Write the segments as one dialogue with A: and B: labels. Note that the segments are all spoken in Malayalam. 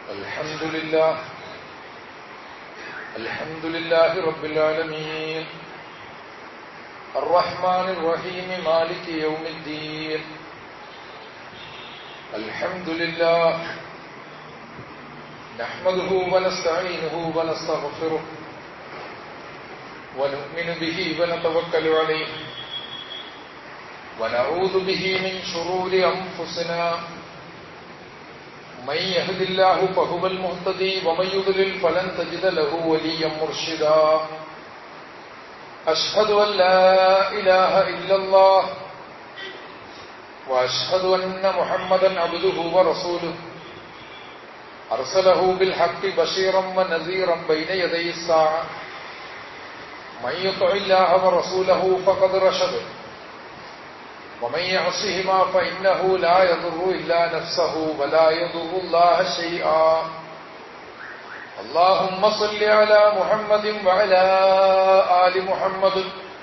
A: الحمد لله الحمد لله رب العالمين الرحمن الرحيم مالك يوم الدين الحمد لله نحمده ونستعينه ونستغفره ونؤمن به ونتوكل عليه ونعوذ به من شرور أنفسنا من يهد الله فهو المهتدي ومن يضلل فلن تجد له وليا مرشدا أشهد أن لا إله إلا الله وأشهد أن محمدا عبده ورسوله أرسله بالحق بشيرا ونذيرا بين يدي الساعة من يطع الله ورسوله فقد رشد ومن يعصهما فإنه لا يضر إلا نفسه ولا يضر الله شيئا اللهم صل على محمد وعلى آل محمد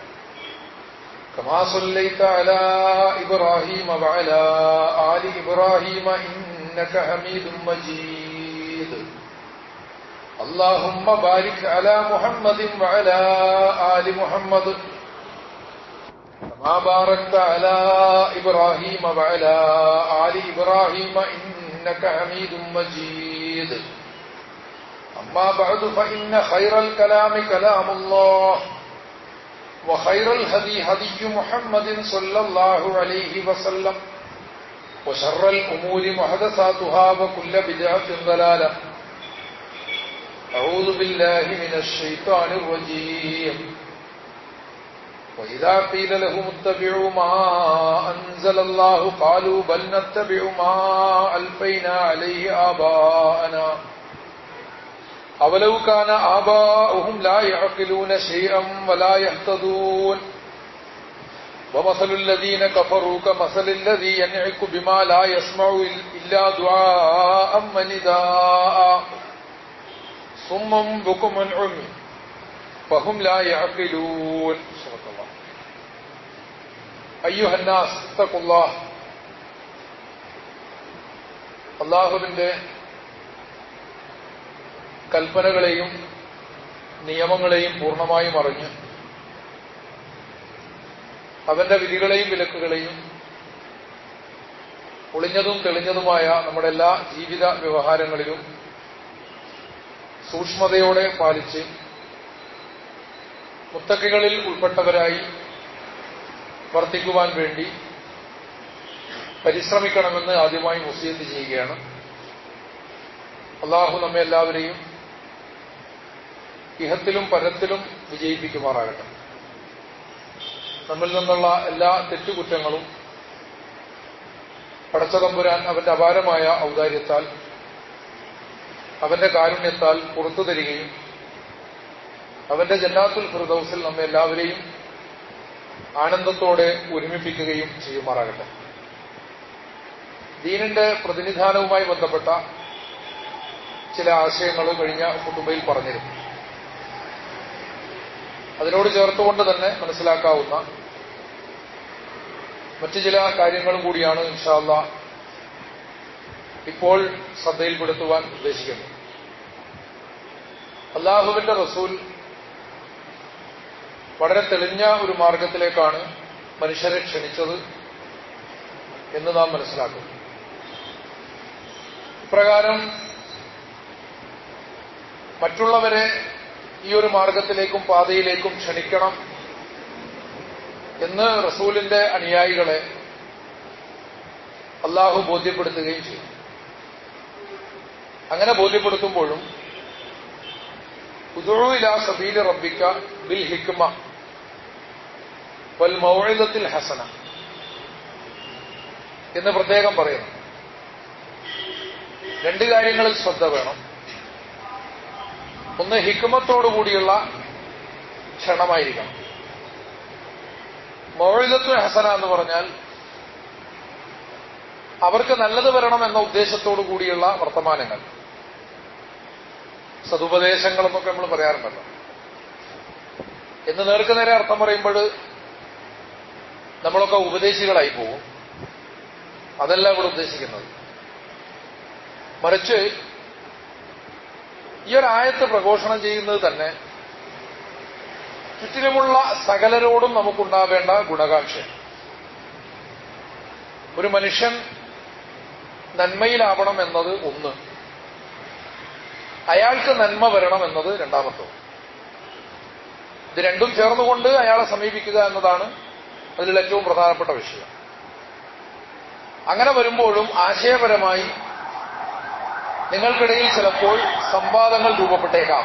A: كما صليت على إبراهيم وعلى آل إبراهيم إنك حميد مجيد اللهم بارك على محمد وعلى آل محمد كما باركت على إبراهيم وعلى آل إبراهيم إنك حميد مجيد أما بعد فإن خير الكلام كلام الله وخير الهدي هدي محمد صلى الله عليه وسلم وشر الأمور محدثاتها وكل بدعة ضلالة أعوذ بالله من الشيطان الرجيم وإذا قيل لهم اتبعوا ما أنزل الله قالوا بل نتبع ما ألفينا عليه آباءنا أولو كان آباؤهم لا يعقلون شيئا ولا يهتدون ومثل الذين كفروا كمثل الذي ينعك بما لا يسمع إلا دعاء ونداء صم بكم عمي فهم لا يعقلون صدق الله أيها الناس اتقوا الله അള്ളാഹുവിന്റെ കൽപ്പനകളെയും നിയമങ്ങളെയും പൂർണ്ണമായും അറിഞ്ഞ് അവന്റെ വിധികളെയും വിലക്കുകളെയും ഒളിഞ്ഞതും തെളിഞ്ഞതുമായ നമ്മുടെ എല്ലാ ജീവിത വ്യവഹാരങ്ങളിലും സൂക്ഷ്മതയോടെ പാലിച്ച് മുത്തക്കികളിൽ ഉൾപ്പെട്ടവരായി വർത്തിക്കുവാൻ വേണ്ടി പരിശ്രമിക്കണമെന്ന് ആദ്യമായി മുസ്ലിയത്ത് ചെയ്യുകയാണ് അള്ളാഹു നമ്മെ എല്ലാവരെയും ഇഹത്തിലും പരത്തിലും വിജയിപ്പിക്കുമാറാകട്ടെ നമ്മിൽ നിന്നുള്ള എല്ലാ തെറ്റുകുറ്റങ്ങളും പടച്ചതമ്പുരാൻ അവന്റെ അപാരമായ ഔദാര്യത്താൽ അവന്റെ കാരുണ്യത്താൽ പുറത്തു തരികയും അവന്റെ ജന്നാത്തുൽ ഫിർദൌസിൽ നമ്മെ എല്ലാവരെയും ആനന്ദത്തോടെ ഒരുമിപ്പിക്കുകയും ചെയ്യുമാറാകട്ടെ ദീനിന്റെ പ്രതിനിധാനവുമായി ബന്ധപ്പെട്ട ചില ആശയങ്ങൾ കഴിഞ്ഞ കുട്ടുബയിൽ പറഞ്ഞിരുന്നു അതിനോട് ചേർത്തുകൊണ്ട് തന്നെ മനസ്സിലാക്കാവുന്ന മറ്റു ചില കാര്യങ്ങളും കൂടിയാണ് ഇൻഷാല്ല ഇപ്പോൾ ശ്രദ്ധയിൽപ്പെടുത്തുവാൻ ഉദ്ദേശിക്കുന്നത് അള്ളാഹുവിന്റെ റസൂൽ വളരെ തെളിഞ്ഞ ഒരു മാർഗത്തിലേക്കാണ് മനുഷ്യരെ ക്ഷണിച്ചത് എന്ന് നാം മനസ്സിലാക്കുന്നു ഇപ്രകാരം മറ്റുള്ളവരെ ഈ ഒരു മാർഗത്തിലേക്കും പാതയിലേക്കും ക്ഷണിക്കണം എന്ന് റസൂലിന്റെ അനുയായികളെ അള്ളാഹു ബോധ്യപ്പെടുത്തുകയും ചെയ്തു അങ്ങനെ ബോധ്യപ്പെടുത്തുമ്പോഴും ഉദുഇല സബീൽ റബ്ബിക്ക ബിൽ ഹിക്മ വൽ മൗഇദത്തിൽ ഹസന എന്ന് പ്രത്യേകം പറയുന്നു രണ്ട് കാര്യങ്ങളിൽ ശ്രദ്ധ വേണം ഒന്ന് ഹിക്മത്തോടുകൂടിയുള്ള ക്ഷണമായിരിക്കണം മൗഴിലത്വ ഹസന എന്ന് പറഞ്ഞാൽ അവർക്ക് നല്ലത് വരണം എന്ന ഉദ്ദേശത്തോടു കൂടിയുള്ള വർത്തമാനങ്ങൾ സതുപദേശങ്ങളെന്നൊക്കെ നമ്മൾ പറയാറുണ്ടല്ലോ എന്ന് നേർക്ക് നേരെ അർത്ഥം പറയുമ്പോൾ നമ്മളൊക്കെ ഉപദേശികളായി പോകും അതല്ല ഇവിടെ ഉദ്ദേശിക്കുന്നത് മറിച്ച് ഈ ഒരു ആയത്ത് പ്രഘോഷണം ചെയ്യുന്നത് തന്നെ ചുറ്റിലുമുള്ള സകലരോടും നമുക്കുണ്ടാവേണ്ട ഗുണകാംക്ഷ ഒരു മനുഷ്യൻ നന്മയിലാവണം എന്നത് ഒന്ന് അയാൾക്ക് നന്മ വരണം എന്നത് രണ്ടാമത്തത് ഇത് രണ്ടും ചേർന്നുകൊണ്ട് അയാളെ സമീപിക്കുക എന്നതാണ് അതിൽ ഏറ്റവും പ്രധാനപ്പെട്ട വിഷയം അങ്ങനെ വരുമ്പോഴും ആശയപരമായി നിങ്ങൾക്കിടയിൽ ചിലപ്പോൾ സംവാദങ്ങൾ രൂപപ്പെട്ടേക്കാം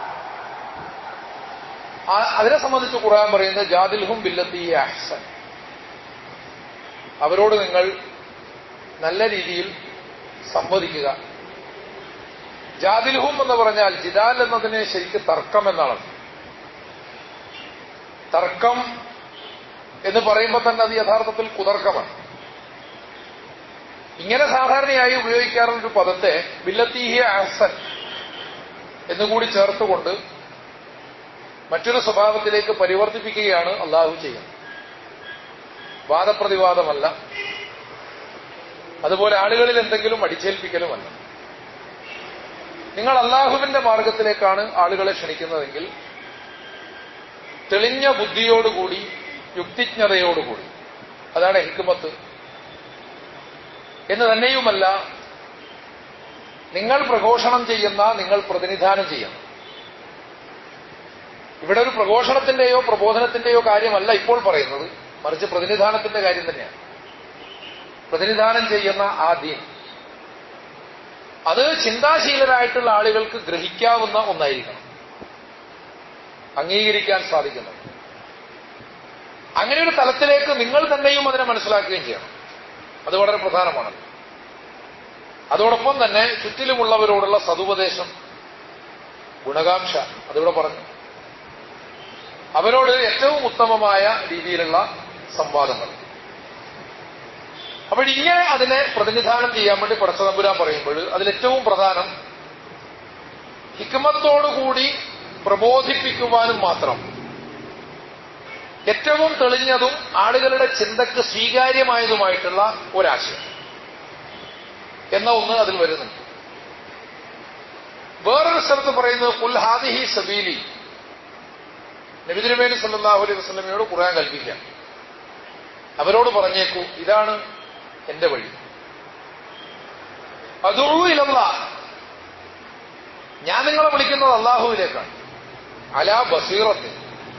A: അതിനെ സംബന്ധിച്ച് ഖുർആൻ പറയുന്നത് ജാദിൽഹും ബില്ലത്തി അഹ്സൻ അവരോട് നിങ്ങൾ നല്ല രീതിയിൽ സംവദിക്കുക ജാദിൽഹും എന്ന് പറഞ്ഞാൽ ജിദാൽ എന്നതിന് ശരിക്ക് തർക്കം എന്നാണ് തർക്കം എന്ന് പറയുമ്പോൾ തന്നെ അത് യഥാർത്ഥത്തിൽ കുതർക്കമാണ് ഇങ്ങനെ സാധാരണയായി ഉപയോഗിക്കാറുള്ള ഒരു പദത്തെ ബില്ലത്തീഹി അഹസൻ എന്നുകൂടി ചേർത്തുകൊണ്ട് മറ്റൊരു സ്വഭാവത്തിലേക്ക് പരിവർത്തിപ്പിക്കുകയാണ് അള്ളാഹു ചെയ്യുന്നത് വാദപ്രതിവാദമല്ല അതുപോലെ ആളുകളിൽ എന്തെങ്കിലും അടിച്ചേൽപ്പിക്കലുമല്ല നിങ്ങൾ അള്ളാഹുവിന്റെ മാർഗത്തിലേക്കാണ് ആളുകളെ ക്ഷണിക്കുന്നതെങ്കിൽ തെളിഞ്ഞ ബുദ്ധിയോടുകൂടി യുക്തിജ്ഞതയോടുകൂടി അതാണ് ഹിക്കുമത്ത് എന്ന് തന്നെയുമല്ല നിങ്ങൾ പ്രഘോഷണം ചെയ്യുന്ന നിങ്ങൾ പ്രതിനിധാനം ചെയ്യണം ഇവിടെ ഒരു പ്രഘോഷണത്തിന്റെയോ പ്രബോധനത്തിന്റെയോ കാര്യമല്ല ഇപ്പോൾ പറയുന്നത് മറിച്ച് പ്രതിനിധാനത്തിന്റെ കാര്യം തന്നെയാണ് പ്രതിനിധാനം ചെയ്യുന്ന ആ ദീൻ അത് ചിന്താശീലരായിട്ടുള്ള ആളുകൾക്ക് ഗ്രഹിക്കാവുന്ന ഒന്നായിരിക്കണം അംഗീകരിക്കാൻ സാധിക്കുന്നത് അങ്ങനെ ഒരു തലത്തിലേക്ക് നിങ്ങൾ തന്നെയും അതിനെ മനസ്സിലാക്കുകയും ചെയ്യണം അത് വളരെ പ്രധാനമാണ് അതോടൊപ്പം തന്നെ ചുറ്റിലുമുള്ളവരോടുള്ള സതുപദേശം ഗുണകാംക്ഷ അതിവിടെ പറഞ്ഞു അവരോട് ഏറ്റവും ഉത്തമമായ രീതിയിലുള്ള സംവാദങ്ങൾ അപ്പോൾ ഇങ്ങനെ അതിനെ പ്രതിനിധാനം ചെയ്യാൻ വേണ്ടി പടച്ചതമ്പുരാൻ പറയുമ്പോൾ അതിലേറ്റവും പ്രധാനം ഹിക്മത്തോടുകൂടി പ്രബോധിപ്പിക്കുവാനും മാത്രം ഏറ്റവും തെളിഞ്ഞതും ആളുകളുടെ ചിന്തക്ക് സ്വീകാര്യമായതുമായിട്ടുള്ള ഒരാശയം എന്ന ഒന്ന് അതിൽ വരുന്നുണ്ട് വേറൊരു സ്ഥലത്ത് പറയുന്നത് കുൽഹാദിഹി സബീലി നബിതിരുമേനി സല്ലാഹു അലൈഹി വസ്ലമയോട് ഖുർആൻ കൽപ്പിക്കാം അവരോട് പറഞ്ഞേക്കൂ ഇതാണ് എന്റെ വഴി അതുള്ളൂയിലല്ല ഞാൻ നിങ്ങളെ വിളിക്കുന്നത് അള്ളാഹുവിലേക്കാണ് അലാ ബസീറത്തിൽ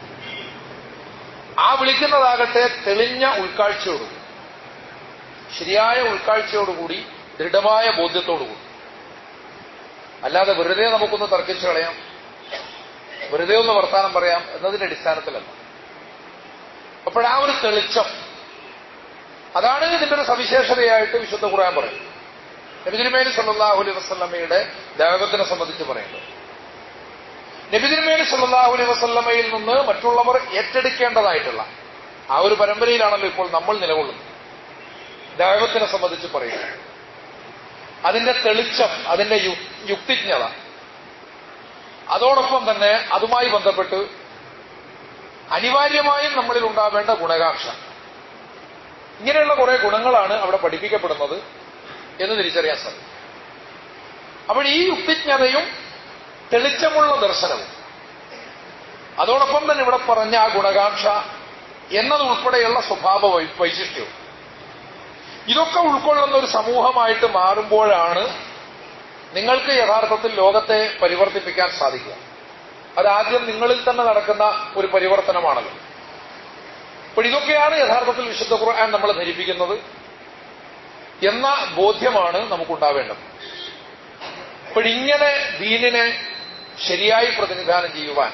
A: ആ വിളിക്കുന്നതാകട്ടെ തെളിഞ്ഞ ഉൾക്കാഴ്ചയോടുകൂടി ശരിയായ ഉൾക്കാഴ്ചയോടുകൂടി ദൃഢമായ ബോധ്യത്തോടുകൂടി അല്ലാതെ വെറുതെ നമുക്കൊന്ന് തർക്കിച്ചു കളയാം വെറുതെ ഒന്ന് വർത്താനം പറയാം എന്നതിന്റെ അടിസ്ഥാനത്തിലല്ല അപ്പോൾ ആ ഒരു തെളിച്ചം അതാണ് ഇതിന്റെ ഒരു സവിശേഷതയായിട്ട് വിശുദ്ധ ഖുർആൻ പറയും നബിതിരുമേനി സല്ലാഹു അലൈഹി വസ്ലമയുടെ ദൈവത്തിനെ സംബന്ധിച്ച് പറയുന്നത് നബിതിരുമേനി സല്ലാഹു അലൈഹി വസ്ലമയിൽ നിന്ന് മറ്റുള്ളവർ ഏറ്റെടുക്കേണ്ടതായിട്ടുള്ള ആ ഒരു പരമ്പരയിലാണല്ലോ ഇപ്പോൾ നമ്മൾ നിലകൊള്ളുന്നത് ദൈവത്തിനെ സംബന്ധിച്ച് പറയുന്നത് അതിന്റെ തെളിച്ചം അതിന്റെ യുക്തിജ്ഞത അതോടൊപ്പം തന്നെ അതുമായി ബന്ധപ്പെട്ട് അനിവാര്യമായും നമ്മളിൽ ഉണ്ടാവേണ്ട ഗുണകാംക്ഷ ഇങ്ങനെയുള്ള കുറെ ഗുണങ്ങളാണ് അവിടെ പഠിപ്പിക്കപ്പെടുന്നത് എന്ന് തിരിച്ചറിയാൻ സാധിക്കും അപ്പോൾ ഈ യുക്തിജ്ഞതയും തെളിച്ചമുള്ള ദർശനവും അതോടൊപ്പം തന്നെ ഇവിടെ പറഞ്ഞ ആ ഗുണകാംക്ഷ എന്നതുൾപ്പെടെയുള്ള സ്വഭാവ വൈശിഷ്ട്യവും ഇതൊക്കെ ഉൾക്കൊള്ളുന്ന ഒരു സമൂഹമായിട്ട് മാറുമ്പോഴാണ് നിങ്ങൾക്ക് യഥാർത്ഥത്തിൽ ലോകത്തെ പരിവർത്തിപ്പിക്കാൻ സാധിക്കുക അത് ആദ്യം നിങ്ങളിൽ തന്നെ നടക്കുന്ന ഒരു പരിവർത്തനമാണല്ലോ അപ്പോൾ ഇതൊക്കെയാണ് യഥാർത്ഥത്തിൽ വിശുദ്ധ ഖുർആൻ നമ്മൾ ധരിപ്പിക്കുന്നത് എന്ന ബോധ്യമാണ് നമുക്കുണ്ടാവേണ്ടത് അപ്പോൾ ഇങ്ങനെ ദീനിനെ ശരിയായി പ്രതിനിധാനം ചെയ്യുവാൻ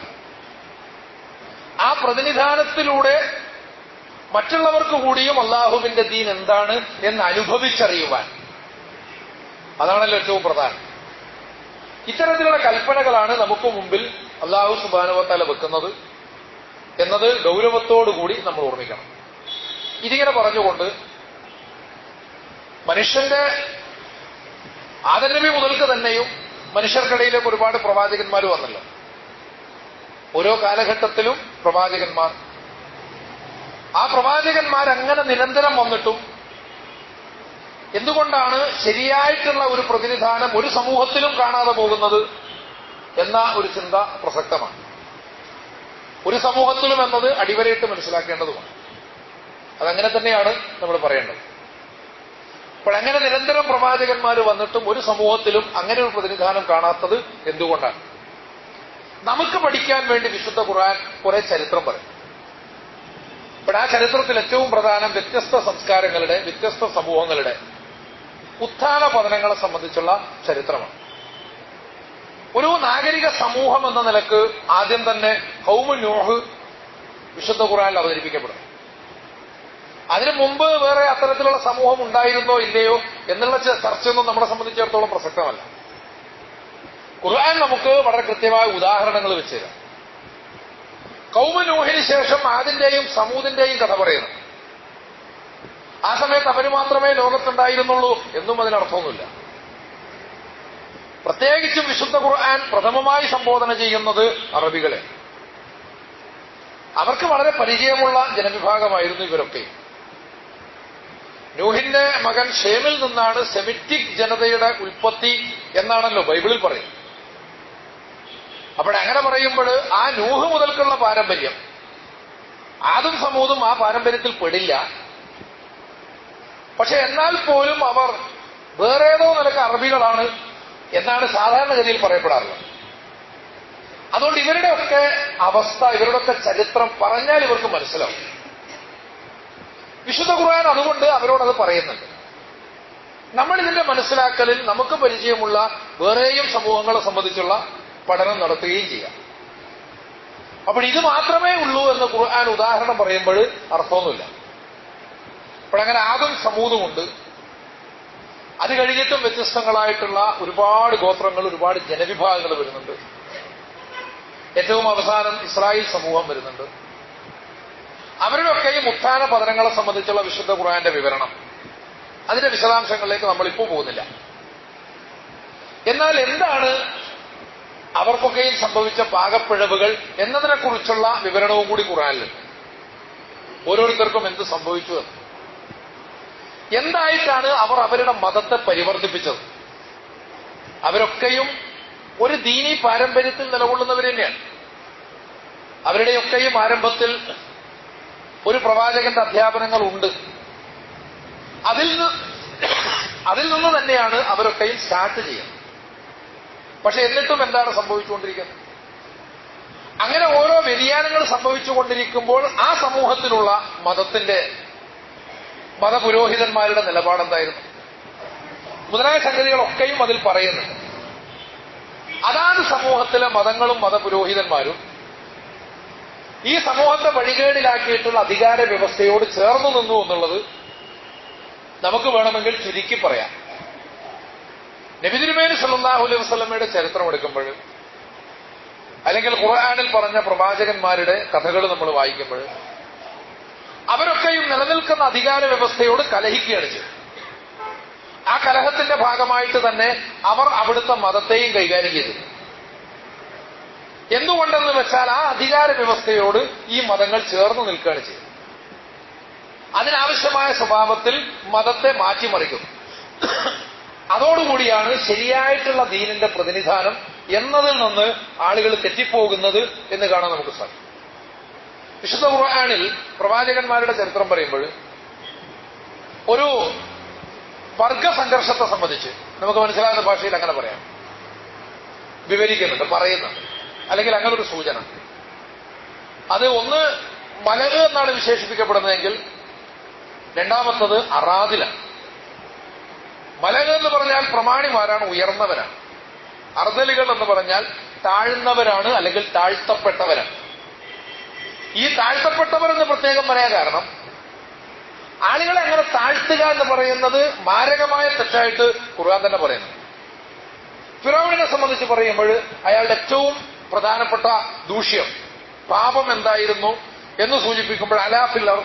A: ആ പ്രതിനിധാനത്തിലൂടെ മറ്റുള്ളവർക്ക് കൂടിയും അള്ളാഹുവിന്റെ ദീൻ എന്താണ് എന്ന് അനുഭവിച്ചറിയുവാൻ അതാണല്ലോ ഏറ്റവും പ്രധാനം ഇത്തരത്തിലുള്ള കൽപ്പനകളാണ് നമുക്ക് മുമ്പിൽ അള്ളാഹു സുബാനുവത്താല വെക്കുന്നത് എന്നത് ഗൗരവത്തോടുകൂടി നമ്മൾ ഓർമ്മിക്കണം ഇതിങ്ങനെ പറഞ്ഞുകൊണ്ട് മനുഷ്യന്റെ ആദരവി മുതൽക്ക് തന്നെയും മനുഷ്യർക്കിടയിലേക്ക് ഒരുപാട് പ്രവാചകന്മാർ വന്നല്ലോ ഓരോ കാലഘട്ടത്തിലും പ്രവാചകന്മാർ ആ പ്രവാചകന്മാർ അങ്ങനെ നിരന്തരം വന്നിട്ടും എന്തുകൊണ്ടാണ് ശരിയായിട്ടുള്ള ഒരു പ്രതിനിധാനം ഒരു സമൂഹത്തിലും കാണാതെ പോകുന്നത് എന്ന ഒരു ചിന്ത പ്രസക്തമാണ് ഒരു സമൂഹത്തിലും എന്നത് അടിവരയിട്ട് മനസ്സിലാക്കേണ്ടതുമാണ് അതങ്ങനെ തന്നെയാണ് നമ്മൾ പറയേണ്ടത് അപ്പോൾ അങ്ങനെ നിരന്തരം പ്രവാചകന്മാർ വന്നിട്ടും ഒരു സമൂഹത്തിലും അങ്ങനെ ഒരു പ്രതിനിധാനം കാണാത്തത് എന്തുകൊണ്ടാണ് നമുക്ക് പഠിക്കാൻ വേണ്ടി വിശുദ്ധ ഖുർആൻ കുറെ ചരിത്രം പറയും ഇപ്പോൾ ആ ചരിത്രത്തിൽ ഏറ്റവും പ്രധാനം വ്യത്യസ്ത സംസ്കാരങ്ങളുടെ വ്യത്യസ്ത സമൂഹങ്ങളുടെ ഉത്ഥാന പതനങ്ങളെ സംബന്ധിച്ചുള്ള ചരിത്രമാണ് ഒരു നാഗരിക സമൂഹം എന്ന നിലക്ക് ആദ്യം തന്നെ ഹൗമു നൂഹ് വിശുദ്ധ ഖുറാനിൽ അവതരിപ്പിക്കപ്പെടും അതിനു മുമ്പ് വേറെ അത്തരത്തിലുള്ള സമൂഹം ഉണ്ടായിരുന്നോ ഇല്ലയോ എന്നുള്ള ചർച്ചയൊന്നും നമ്മളെ സംബന്ധിച്ചിടത്തോളം പ്രസക്തമല്ല ഖുർആൻ നമുക്ക് വളരെ കൃത്യമായ ഉദാഹരണങ്ങൾ വെച്ച് തരാം കൗമനൂഹിന് ശേഷം ആദിന്റെയും സമൂതിന്റെയും കഥ പറയുന്നു ആ സമയത്ത് അവര് മാത്രമേ ലോകത്തുണ്ടായിരുന്നുള്ളൂ എന്നും അതിനർത്ഥമൊന്നുമില്ല പ്രത്യേകിച്ചും വിശുദ്ധ ഖുർആൻ പ്രഥമമായി സംബോധന ചെയ്യുന്നത് അറബികളെ അവർക്ക് വളരെ പരിചയമുള്ള ജനവിഭാഗമായിരുന്നു ഇവരൊക്കെ നൂഹിന്റെ മകൻ ഷേമിൽ നിന്നാണ് സെമിറ്റിക് ജനതയുടെ ഉൽപ്പത്തി എന്നാണല്ലോ ബൈബിളിൽ പറയുന്നത് അപ്പോൾ അങ്ങനെ പറയുമ്പോൾ ആ നൂഹ് മുതൽക്കുള്ള പാരമ്പര്യം ആദും സമൂതും ആ പാരമ്പര്യത്തിൽ പെടില്ല പക്ഷെ എന്നാൽ പോലും അവർ വേറേതോ നിലക്ക് അറബികളാണ് എന്നാണ് സാധാരണഗതിയിൽ പറയപ്പെടാറുള്ളത് അതുകൊണ്ട് ഇവരുടെയൊക്കെ അവസ്ഥ ഇവരുടെയൊക്കെ ചരിത്രം പറഞ്ഞാൽ ഇവർക്ക് മനസ്സിലാവും വിശുദ്ധ ഖുർആൻ അതുകൊണ്ട് അവരോടത് പറയുന്നുണ്ട് നമ്മൾ ഇതിന്റെ മനസ്സിലാക്കലിൽ നമുക്ക് പരിചയമുള്ള വേറെയും സമൂഹങ്ങളെ സംബന്ധിച്ചുള്ള പഠനം നടത്തുകയും ചെയ്യാം അപ്പോൾ ഇത് മാത്രമേ ഉള്ളൂ എന്ന് ഖുർആൻ ഉദാഹരണം പറയുമ്പോൾ അർത്ഥമൊന്നുമില്ല അപ്പോഴങ്ങനെ ആദും സമൂഹമുണ്ട് അത് കഴിഞ്ഞിട്ടും വ്യത്യസ്തങ്ങളായിട്ടുള്ള ഒരുപാട് ഗോത്രങ്ങൾ ഒരുപാട് ജനവിഭാഗങ്ങൾ വരുന്നുണ്ട് ഏറ്റവും അവസാനം ഇസ്രായേൽ സമൂഹം വരുന്നുണ്ട് അവരുടെയൊക്കെയും ഉത്ഥാന പതനങ്ങളെ സംബന്ധിച്ചുള്ള വിശുദ്ധ ഖുർആന്റെ വിവരണം അതിന്റെ വിശദാംശങ്ങളിലേക്ക് നമ്മളിപ്പോൾ പോകുന്നില്ല എന്നാൽ എന്താണ് അവർക്കൊക്കെയും സംഭവിച്ച പാകപ്പിഴവുകൾ എന്നതിനെക്കുറിച്ചുള്ള വിവരണവും കൂടി ഖുറാനിലുണ്ട് ഓരോരുത്തർക്കും എന്ത് സംഭവിച്ചു എന്ന് എന്തായിട്ടാണ് അവർ അവരുടെ മതത്തെ പരിവർത്തിപ്പിച്ചത് അവരൊക്കെയും ഒരു ദീനി പാരമ്പര്യത്തിൽ നിലകൊള്ളുന്നവർ തന്നെയാണ് അവരുടെയൊക്കെയും ആരംഭത്തിൽ ഒരു പ്രവാചകന്റെ അധ്യാപനങ്ങൾ ഉണ്ട് അതിൽ നിന്ന് അതിൽ നിന്ന് തന്നെയാണ് അവരൊക്കെയും സ്റ്റാർട്ട് ചെയ്യുന്നത് പക്ഷെ എന്നിട്ടും എന്താണ് സംഭവിച്ചുകൊണ്ടിരിക്കുന്നത് അങ്ങനെ ഓരോ വ്യതിയാനങ്ങൾ സംഭവിച്ചുകൊണ്ടിരിക്കുമ്പോൾ ആ സമൂഹത്തിലുള്ള മതത്തിന്റെ മതപുരോഹിതന്മാരുടെ നിലപാടെന്തായിരുന്നു മുതലായ സംഗതികളൊക്കെയും അതിൽ പറയുന്നുണ്ട് അതാത് സമൂഹത്തിലെ മതങ്ങളും മതപുരോഹിതന്മാരും ഈ സമൂഹത്തെ വഴികേടിലാക്കിയിട്ടുള്ള അധികാര വ്യവസ്ഥയോട് ചേർന്നു നിന്നു എന്നുള്ളത് നമുക്ക് വേണമെങ്കിൽ ചുരുക്കി പറയാം നബിതിരുമേനി സല്ലാഹു അലൈഹി വസ്ലമയുടെ ചരിത്രം എടുക്കുമ്പോൾ അല്ലെങ്കിൽ ഖുർആാനിൽ പറഞ്ഞ പ്രവാചകന്മാരുടെ കഥകൾ നമ്മൾ വായിക്കുമ്പോൾ അവരൊക്കെയും നിലനിൽക്കുന്ന അധികാര വ്യവസ്ഥയോട് കലഹിക്കുകയാണ് ചെയ്തത് ആ കലഹത്തിന്റെ ഭാഗമായിട്ട് തന്നെ അവർ അവിടുത്തെ മതത്തെയും കൈകാര്യം ചെയ്തു എന്തുകൊണ്ടെന്ന് വെച്ചാൽ ആ അധികാര വ്യവസ്ഥയോട് ഈ മതങ്ങൾ ചേർന്ന് നിൽക്കുകയാണ് ചെയ്തത് അതിനാവശ്യമായ സ്വഭാവത്തിൽ മതത്തെ മാറ്റിമറിക്കുന്നു അതോടുകൂടിയാണ് ശരിയായിട്ടുള്ള ദീനിന്റെ പ്രതിനിധാനം എന്നതിൽ നിന്ന് ആളുകൾ തെറ്റിപ്പോകുന്നത് എന്ന് കാണാൻ നമുക്ക് സാധിക്കും വിശുദ്ധ ഖുർആാനിൽ പ്രവാചകന്മാരുടെ ചരിത്രം പറയുമ്പോൾ ഒരു വർഗ സംഘർഷത്തെ സംബന്ധിച്ച് നമുക്ക് മനസ്സിലാകുന്ന ഭാഷയിൽ അങ്ങനെ പറയാം വിവരിക്കുന്നുണ്ട് പറയുന്നുണ്ട് അല്ലെങ്കിൽ അങ്ങനെ ഒരു സൂചന അത് ഒന്ന് മലക് എന്നാണ് വിശേഷിപ്പിക്കപ്പെടുന്നതെങ്കിൽ രണ്ടാമത്തത് അറാദിലാണ് മലക് എന്ന് പറഞ്ഞാൽ പ്രമാണിമാരാണ് ഉയർന്നവരാണ് അർദലുകൾ എന്ന് പറഞ്ഞാൽ താഴ്ന്നവരാണ് അല്ലെങ്കിൽ താഴ്ത്തപ്പെട്ടവരാണ് ഈ താഴ്ത്തപ്പെട്ടവർ എന്ന് പ്രത്യേകം പറയാൻ കാരണം ആളുകളെ അങ്ങനെ താഴ്ത്തുക എന്ന് പറയുന്നത് മാരകമായ തെറ്റായിട്ട് ഖുർആൻ തന്നെ പറയുന്നു ഫിറോവിനെ സംബന്ധിച്ച് പറയുമ്പോൾ അയാളുടെ ഏറ്റവും പ്രധാനപ്പെട്ട ദൂഷ്യം പാപം എന്തായിരുന്നു എന്ന് സൂചിപ്പിക്കുമ്പോൾ അലാഫില്ലർ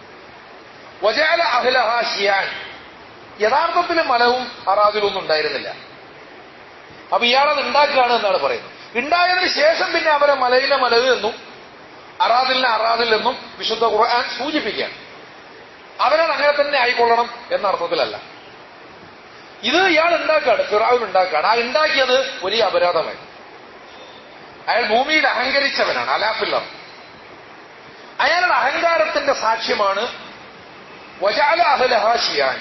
A: വജാല അഹിലഹ ഷിയാൻ യഥാർത്ഥത്തിൽ മലവും അറാദിലൊന്നും ഉണ്ടായിരുന്നില്ല അപ്പൊ ഇയാളത് ഉണ്ടാക്കുകയാണ് എന്നാണ് പറയുന്നത് ഉണ്ടായതിനു ശേഷം പിന്നെ അവരെ മലയിലെ മലവ് എന്നും അറാദിലിനെ അറാദിൽ എന്നും വിശുദ്ധ ഖുർആൻ സൂചിപ്പിക്കുകയാണ് അവരാണ് അങ്ങനെ തന്നെ ആയിക്കൊള്ളണം എന്ന അർത്ഥത്തിലല്ല ഇത് ഇയാൾ ഉണ്ടാക്കുകയാണ് ഫിറാവിൻ ഉണ്ടാക്കുകയാണ് ആ ഉണ്ടാക്കിയത് വലിയ അപരാധമായി അയാൾ ഭൂമിയിൽ അഹങ്കരിച്ചവനാണ് അലാഫില്ലർ അയാളുടെ അഹങ്കാരത്തിന്റെ സാക്ഷ്യമാണ് വജാല അഹ്ലഹ ഷിയാൻ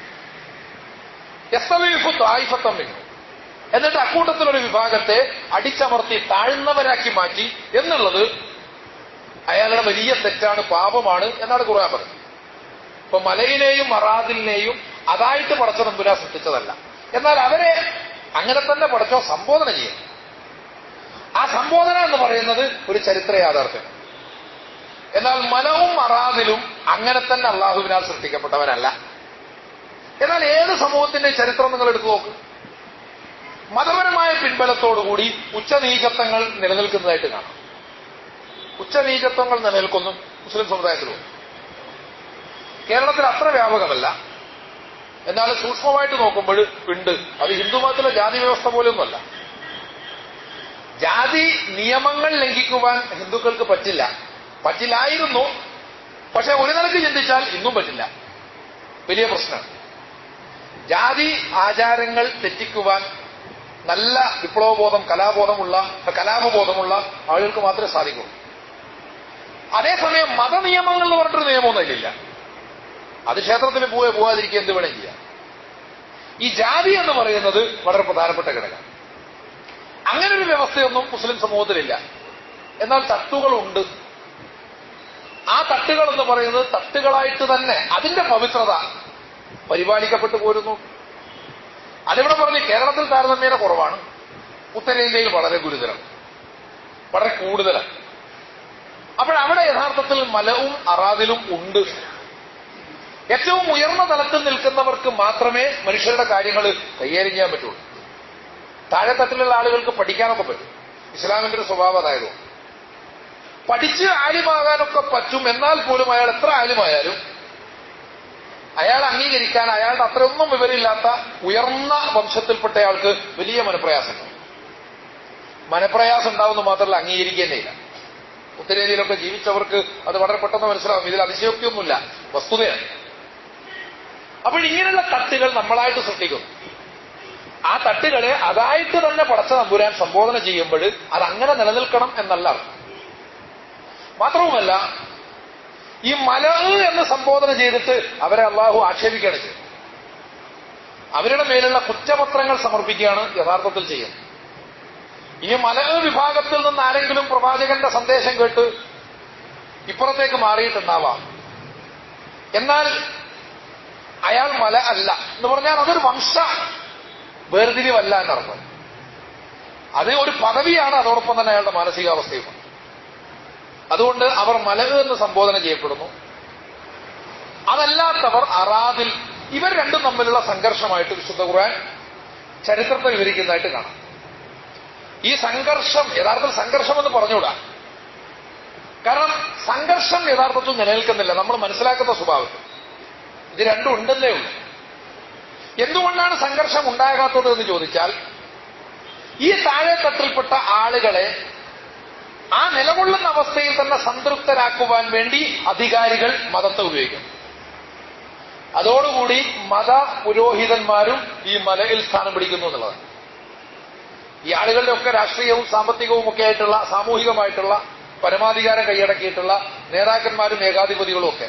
A: യസ്തവീഫു തായിഫത്തമ്മിനു എന്നിട്ട് അക്കൂട്ടത്തിലൊരു വിഭാഗത്തെ അടിച്ചമർത്തി താഴ്ന്നവരാക്കി മാറ്റി എന്നുള്ളത് അയാളുടെ വലിയ തെറ്റാണ് പാപമാണ് എന്നാണ് ഖുർആൻ പറഞ്ഞത് ഇപ്പൊ മലയിനെയും മറാദിലിനെയും അതായിട്ട് പടച്ച നമ്പുരാ സൃഷ്ടിച്ചതല്ല എന്നാൽ അവരെ അങ്ങനെ തന്നെ പടച്ചോ സംബോധന ചെയ്യും ആ സംബോധന എന്ന് പറയുന്നത് ഒരു ചരിത്ര യാഥാർത്ഥ്യം എന്നാൽ മലവും മറാദിലും അങ്ങനെ തന്നെ അള്ളാഹുവിനാൽ സൃഷ്ടിക്കപ്പെട്ടവരല്ല എന്നാൽ ഏത് സമൂഹത്തിന്റെ ചരിത്രം നിങ്ങൾ എടുത്തു നോക്ക് മതപരമായ പിൻബലത്തോടുകൂടി ഉച്ചനീചത്വങ്ങൾ നിലനിൽക്കുന്നതായിട്ട് കാണാം ഉച്ചനീചത്വങ്ങൾ നിലനിൽക്കുന്നു മുസ്ലിം സമുദായത്തിലും കേരളത്തിൽ അത്ര വ്യാപകമല്ല എന്നാൽ സൂക്ഷ്മമായിട്ട് നോക്കുമ്പോൾ ഉണ്ട് അത് ഹിന്ദുമതത്തിലെ ജാതി വ്യവസ്ഥ പോലെയൊന്നുമല്ല ജാതി നിയമങ്ങൾ ലംഘിക്കുവാൻ ഹിന്ദുക്കൾക്ക് പറ്റില്ല പറ്റില്ലായിരുന്നു പക്ഷെ ഒരു നിലക്ക് ചിന്തിച്ചാൽ ഇന്നും പറ്റില്ല വലിയ പ്രശ്നമാണ് ജാതി ആചാരങ്ങൾ തെറ്റിക്കുവാൻ നല്ല വിപ്ലവബോധം കലാബോധമുള്ള കലാപബോധമുള്ള ആളുകൾക്ക് മാത്രമേ സാധിക്കൂ അതേസമയം മതനിയമങ്ങൾ എന്ന് പറഞ്ഞിട്ടൊരു നിയമമൊന്നും ഇല്ല അത് ക്ഷേത്രത്തിൽ പോവേ പോവാതിരിക്കുക എന്ത് വേണം ചെയ്യാം ഈ ജാതി എന്ന് പറയുന്നത് വളരെ പ്രധാനപ്പെട്ട ഘടകം അങ്ങനെ ഒരു വ്യവസ്ഥയൊന്നും മുസ്ലിം സമൂഹത്തിലില്ല എന്നാൽ തട്ടുകളുണ്ട് ആ തട്ടുകൾ എന്ന് പറയുന്നത് തട്ടുകളായിട്ട് തന്നെ അതിന്റെ പവിത്രത പരിപാലിക്കപ്പെട്ടു പോരുന്നു അതിവിടെ പറഞ്ഞ് കേരളത്തിൽ താരതമ്യേന കുറവാണ് ഉത്തരേന്ത്യയിൽ വളരെ ഗുരുതരം വളരെ കൂടുതലാണ് അപ്പോഴവിടെ യഥാർത്ഥത്തിൽ മലവും അറാദിലും ഉണ്ട് ഏറ്റവും ഉയർന്ന തലത്തിൽ നിൽക്കുന്നവർക്ക് മാത്രമേ മനുഷ്യരുടെ കാര്യങ്ങൾ കൈകാര്യം ചെയ്യാൻ പറ്റുള്ളൂ താഴെത്തട്ടിലുള്ള ആളുകൾക്ക് പഠിക്കാനൊക്കെ പറ്റും ഇസ്ലാമിന്റെ ഒരു സ്വഭാവം അതായതുകൊണ്ട് പഠിച്ച് ആലിമാകാനൊക്കെ പറ്റും എന്നാൽ പോലും അയാൾ എത്ര ആലിമായാലും അയാൾ അംഗീകരിക്കാൻ അയാളുടെ അത്രയൊന്നും വിവരമില്ലാത്ത ഉയർന്ന വംശത്തിൽപ്പെട്ടയാൾക്ക് വലിയ മനപ്രയാസമുണ്ട് മനപ്രയാസം ഉണ്ടാവുന്ന മാത്രമല്ല അംഗീകരിക്കുന്നേയില്ല ഉത്തരേന്ത്യയിലൊക്കെ ജീവിച്ചവർക്ക് അത് വളരെ പെട്ടെന്ന് മനസ്സിലാവും ഇതിൽ അതിശയോക്തിയൊന്നുമില്ല വസ്തുതയാണ് അപ്പോൾ ഇങ്ങനെയുള്ള തട്ടുകൾ നമ്മളായിട്ട് സൃഷ്ടിക്കുന്നു ആ തട്ടുകളെ അതായിട്ട് തന്നെ പടച്ച നമ്പുരാൻ സംബോധന ചെയ്യുമ്പോൾ അത് അങ്ങനെ നിലനിൽക്കണം എന്നല്ല അർത്ഥം മാത്രവുമല്ല ഈ മല എന്ന് സംബോധന ചെയ്തിട്ട് അവരെ അള്ളാഹു ആക്ഷേപിക്കുകയാണ് ചെയ്യുന്നത് അവരുടെ മേലുള്ള കുറ്റപത്രങ്ങൾ സമർപ്പിക്കുകയാണ് യഥാർത്ഥത്തിൽ ചെയ്യുന്നത് ഈ മല വിഭാഗത്തിൽ നിന്ന് ആരെങ്കിലും പ്രവാചകന്റെ സന്ദേശം കേട്ട് ഇപ്പുറത്തേക്ക് മാറിയിട്ടുണ്ടാവാം എന്നാൽ അയാൾ മല അല്ല എന്ന് പറഞ്ഞാൽ അതൊരു വംശ വേർതിരിവല്ല എന്നർത്ഥം അത് ഒരു പദവിയാണ് അതോടൊപ്പം തന്നെ അയാളുടെ മാനസികാവസ്ഥയും അതുകൊണ്ട് അവർ മലക് എന്ന് സംബോധന ചെയ്യപ്പെടുന്നു അതല്ലാത്തവർ അറാദിൽ ഇവർ രണ്ടും തമ്മിലുള്ള സംഘർഷമായിട്ട് വിശുദ്ധ ഖുർആൻ ചരിത്രത്തെ വിവരിക്കുന്നതായിട്ട് കാണാം ഈ സംഘർഷം യഥാർത്ഥത്തിൽ സംഘർഷം എന്ന് പറഞ്ഞുകൂടാ കാരണം സംഘർഷം യഥാർത്ഥത്തിൽ നിലനിൽക്കുന്നില്ല നമ്മൾ മനസ്സിലാക്കുന്ന സ്വഭാവത്തിൽ ഇത് രണ്ടും ഉണ്ടെന്നേ ഉള്ളൂ എന്തുകൊണ്ടാണ് സംഘർഷം ഉണ്ടാകാത്തത് എന്ന് ചോദിച്ചാൽ ഈ താഴെത്തട്ടിൽപ്പെട്ട ആളുകളെ ആ നിലകൊള്ളുന്ന അവസ്ഥയിൽ തന്നെ സംതൃപ്തരാക്കുവാൻ വേണ്ടി അധികാരികൾ മതത്തെ ഉപയോഗിക്കുന്നു അതോടുകൂടി മത പുരോഹിതന്മാരും ഈ മലയിൽ സ്ഥാനം പിടിക്കുന്നു എന്നുള്ളതാണ് ഈ ആളുകളുടെ ഒക്കെ രാഷ്ട്രീയവും സാമ്പത്തികവും ഒക്കെ ആയിട്ടുള്ള സാമൂഹികമായിട്ടുള്ള പരമാധികാരം കൈയടക്കിയിട്ടുള്ള നേതാക്കന്മാരും ഏകാധിപതികളും ഒക്കെ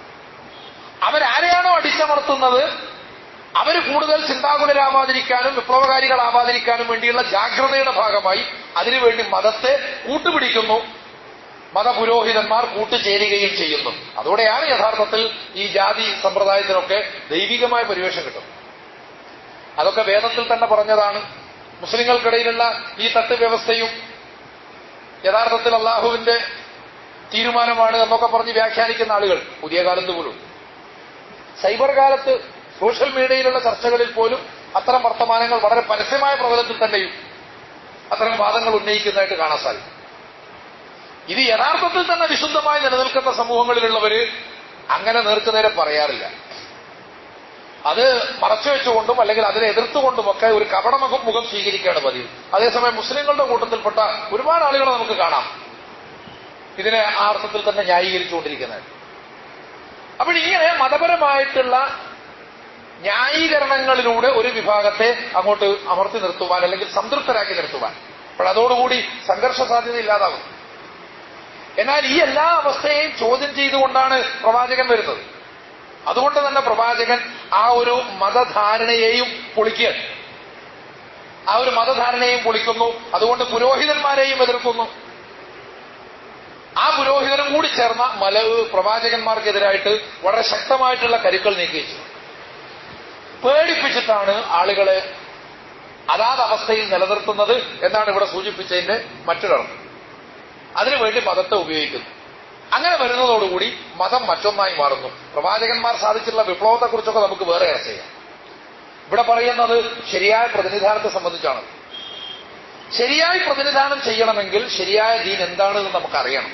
A: അവരാരെയാണോ അടിച്ചമർത്തുന്നത് അവർ കൂടുതൽ ചിന്താകുലരാവാതിരിക്കാനും വിപ്ലവകാരികളാവാതിരിക്കാനും വേണ്ടിയുള്ള ജാഗ്രതയുടെ ഭാഗമായി അതിനുവേണ്ടി മതത്തെ കൂട്ടുപിടിക്കുന്നു മതപുരോഹിതന്മാർ കൂട്ടുചേരുകയും ചെയ്യുന്നു അതോടെയാണ് യഥാർത്ഥത്തിൽ ഈ ജാതി സമ്പ്രദായത്തിനൊക്കെ ദൈവികമായ പരിവേഷം കിട്ടുന്നത് അതൊക്കെ വേദത്തിൽ തന്നെ പറഞ്ഞതാണ് മുസ്ലിങ്ങൾക്കിടയിലുള്ള ഈ തട്ട് വ്യവസ്ഥയും യഥാർത്ഥത്തിൽ അള്ളാഹുവിന്റെ തീരുമാനമാണ് എന്നൊക്കെ പറഞ്ഞ് വ്യാഖ്യാനിക്കുന്ന ആളുകൾ പുതിയ കാലത്ത് പോലും സൈബർ കാലത്ത് സോഷ്യൽ മീഡിയയിലുള്ള ചർച്ചകളിൽ പോലും അത്തരം വർത്തമാനങ്ങൾ വളരെ പരസ്യമായ പ്രബലത്തിൽ തന്നെയും അത്തരം വാദങ്ങൾ ഉന്നയിക്കുന്നതായിട്ട് കാണാൻ സാധിക്കും ഇത് യഥാർത്ഥത്തിൽ തന്നെ വിശുദ്ധമായി നിലനിൽക്കുന്ന സമൂഹങ്ങളിലുള്ളവര് അങ്ങനെ നേർക്കുനേരെ പറയാറില്ല അത് മറച്ചു വെച്ചുകൊണ്ടും അല്ലെങ്കിൽ അതിനെ എതിർത്തുകൊണ്ടുമൊക്കെ ഒരു കപടമുഖം മുഖം സ്വീകരിക്കുകയാണ് പതിവ് അതേസമയം മുസ്ലിങ്ങളുടെ കൂട്ടത്തിൽപ്പെട്ട ഒരുപാട് ആളുകളെ നമുക്ക് കാണാം ഇതിനെ ആ അർത്ഥത്തിൽ തന്നെ ന്യായീകരിച്ചുകൊണ്ടിരിക്കുന്നത് അപ്പോൾ ഇങ്ങനെ മതപരമായിട്ടുള്ള ന്യായീകരണങ്ങളിലൂടെ ഒരു വിഭാഗത്തെ അങ്ങോട്ട് അമർത്തി നിർത്തുവാൻ അല്ലെങ്കിൽ സംതൃപ്തരാക്കി നിർത്തുവാൻ അപ്പോൾ അതോടുകൂടി സംഘർഷ സാധ്യത ഇല്ലാതാകും എന്നാൽ ഈ എല്ലാ അവസ്ഥയെയും ചോദ്യം ചെയ്തുകൊണ്ടാണ് പ്രവാചകൻ വരുന്നത് അതുകൊണ്ട് തന്നെ പ്രവാചകൻ ആ ഒരു മതധാരണയെയും പൊളിക്കുകയാണ് ആ ഒരു മതധാരണയെയും പൊളിക്കുന്നു അതുകൊണ്ട് പുരോഹിതന്മാരെയും എതിർക്കുന്നു ആ പുരോഹിതനും കൂടി ചേർന്ന മല പ്രവാചകന്മാർക്കെതിരായിട്ട് വളരെ ശക്തമായിട്ടുള്ള കരുക്കൾ നീക്കിവെച്ചു പേടിപ്പിച്ചിട്ടാണ് ആളുകളെ അതാത് അവസ്ഥയിൽ നിലനിർത്തുന്നത് എന്നാണ് ഇവിടെ സൂചിപ്പിച്ചതിന്റെ മറ്റൊരർത്ഥം അതിനുവേണ്ടി മതത്തെ ഉപയോഗിക്കുന്നു അങ്ങനെ വരുന്നതോടുകൂടി മതം മറ്റൊന്നായി മാറുന്നു പ്രവാചകന്മാർ സാധിച്ചിട്ടുള്ള വിപ്ലവത്തെക്കുറിച്ചൊക്കെ നമുക്ക് വേറെ ചർച്ച ചെയ്യാം ഇവിടെ പറയുന്നത് ശരിയായ പ്രതിനിധാനത്തെ സംബന്ധിച്ചാണ് ശരിയായി പ്രതിനിധാനം ചെയ്യണമെങ്കിൽ ശരിയായ ദീൻ എന്താണെന്ന് നമുക്കറിയണം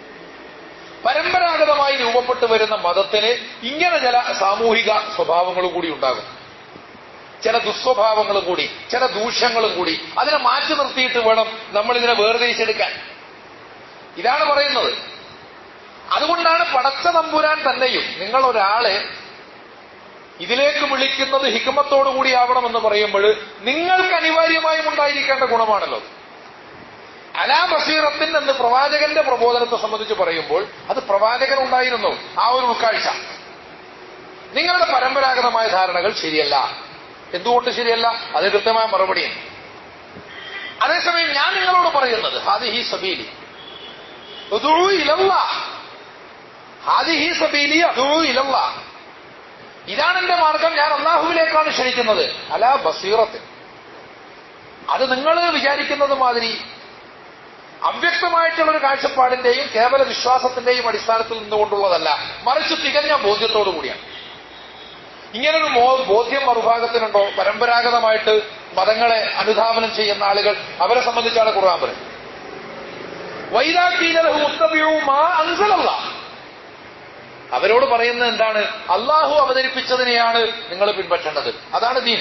A: പരമ്പരാഗതമായി രൂപപ്പെട്ടു വരുന്ന മതത്തിന് ഇങ്ങനെ ചില സാമൂഹിക സ്വഭാവങ്ങളും കൂടി ഉണ്ടാകും ചില ദുസ്വഭാവങ്ങളും കൂടി ചില ദൂഷ്യങ്ങളും കൂടി അതിനെ മാറ്റി നിർത്തിയിട്ട് വേണം നമ്മൾ ഇതിനെ വേർതിരിച്ചെടുക്കാൻ ഇതാണ് പറയുന്നത് അതുകൊണ്ടാണ് പടച്ച തമ്പുരാൻ തന്നെയും നിങ്ങൾ ഒരാളെ ഇതിലേക്ക് വിളിക്കുന്നത് ഹിക്മത്തോടു കൂടിയാവണമെന്ന് പറയുമ്പോൾ നിങ്ങൾക്ക് അനിവാര്യമായും ഉണ്ടായിരിക്കേണ്ട ഗുണമാണല്ലോ അലാ ബസീറത്തിൻ എന്ന് പ്രവാചകന്റെ പ്രബോധനത്തെ സംബന്ധിച്ച് പറയുമ്പോൾ അത് പ്രവാചകൻ ഉണ്ടായിരുന്നു ആ ഒരു ഉൾക്കാഴ്ച നിങ്ങളുടെ പരമ്പരാഗതമായ ധാരണകൾ ശരിയല്ല എന്തുകൊണ്ട് ശരിയല്ല അത് കൃത്യമായ മറുപടിയാണ് അതേസമയം ഞാൻ നിങ്ങളോട് പറയുന്നത് ഹാദിഹി സബീലി ഉദൂ ഇലല്ലാ ഹാദിഹി സബീലി അദൂ ഇലല്ലാ ഇതാണ് എന്റെ മാർഗം ഞാൻ അള്ളാഹുവിലേക്കാണ് ക്ഷണിക്കുന്നത് അല ബസീറത്തിൽ അത് നിങ്ങൾ വിചാരിക്കുന്നത് മാതിരി അവ്യക്തമായിട്ടുള്ള ഒരു കാഴ്ചപ്പാടിന്റെയും കേവല വിശ്വാസത്തിന്റെയും അടിസ്ഥാനത്തിൽ നിന്നുകൊണ്ടുള്ളതല്ല മറിച്ച് തികഞ്ഞ ബോധ്യത്തോടു കൂടിയാണ് ഇങ്ങനൊരു മോ- ബോധ്യം മറുഭാഗത്തിനുണ്ടോ പരമ്പരാഗതമായിട്ട് മതങ്ങളെ അനുധാവനം ചെയ്യുന്ന ആളുകൾ അവരെ സംബന്ധിച്ചാണ് ഖുർആൻ പറയുന്നത് വൈരാക്കീനലഹു മുത്തബിയും മാ അൻസലല്ല അവരോട് പറയുന്നത് എന്താണ് അള്ളാഹു അവതരിപ്പിച്ചതിനെയാണ് നിങ്ങൾ പിൻപറ്റേണ്ടത് അതാണ് ദീൻ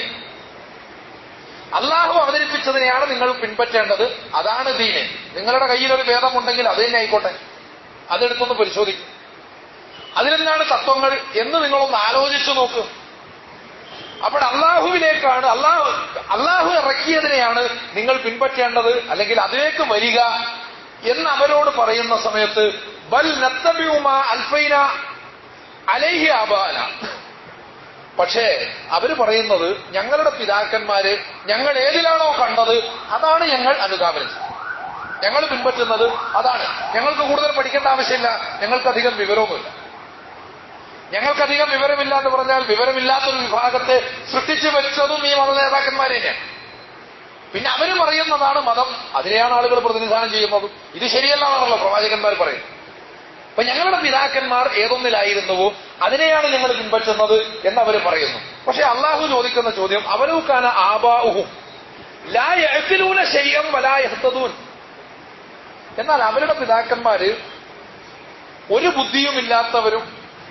A: അള്ളാഹു അവതരിപ്പിച്ചതിനെയാണ് നിങ്ങൾ പിൻപറ്റേണ്ടത് അതാണ് ദീന് നിങ്ങളുടെ കയ്യിൽ ഒരു വേദമുണ്ടെങ്കിൽ അത് തന്നെ ആയിക്കോട്ടെ അതെടുത്തൊന്ന് പരിശോധിക്കും അതിലെന്താണ് തത്വങ്ങൾ എന്ന് നിങ്ങളൊന്ന് ആലോചിച്ചു നോക്ക് അപ്പോൾ അള്ളാഹുവിലേക്കാണ് അള്ളാഹു അള്ളാഹു ഇറക്കിയതിനെയാണ് നിങ്ങൾ പിൻപറ്റേണ്ടത് അല്ലെങ്കിൽ അതിലേക്ക് വരിക എന്ന് അവരോട് പറയുന്ന സമയത്ത് ബൽ നത്തബിയുമ അൽഫൈന അലൈഹി ആബാന പക്ഷേ അവര് പറയുന്നത് ഞങ്ങളുടെ പിതാക്കന്മാര് ഞങ്ങൾ ഏതിലാണോ കണ്ടത് അതാണ് ഞങ്ങൾ അനുധാപനം ചെയ്യുന്നത് ഞങ്ങൾ പിൻപറ്റുന്നത് അതാണ് ഞങ്ങൾക്ക് കൂടുതൽ പഠിക്കേണ്ട ആവശ്യമില്ല ഞങ്ങൾക്കധികം വിവരവുമില്ല ഞങ്ങൾക്കധികം വിവരമില്ല എന്ന് പറഞ്ഞാൽ വിവരമില്ലാത്തൊരു വിഭാഗത്തെ സൃഷ്ടിച്ചു വെച്ചതും ഈ മത നേതാക്കന്മാരെ തന്നെയാണ് പിന്നെ അവര് പറയുന്നതാണ് മതം അതിനെയാണ് ആളുകൾ പ്രതിനിധാനം ചെയ്യുന്നത് ഇത് ശരിയല്ല എന്നാണല്ലോ പ്രവാചകന്മാർ പറയുന്നത് അപ്പൊ ഞങ്ങളുടെ പിതാക്കന്മാർ ഏതൊന്നിലായിരുന്നുവോ അതിനെയാണ് ഞങ്ങൾ പിൻപറ്റുന്നത് എന്ന് അവർ പറയുന്നു പക്ഷെ അള്ളാഹു ചോദിക്കുന്ന ചോദ്യം അവരൂക്കാന ആബാഹും ലാ യഅ്ഖിലൂന ശൈഅൻ വലാ യഹ്തദൂൻ എന്നാൽ അവരുടെ പിതാക്കന്മാര് ഒരു ബുദ്ധിയും ഇല്ലാത്തവരും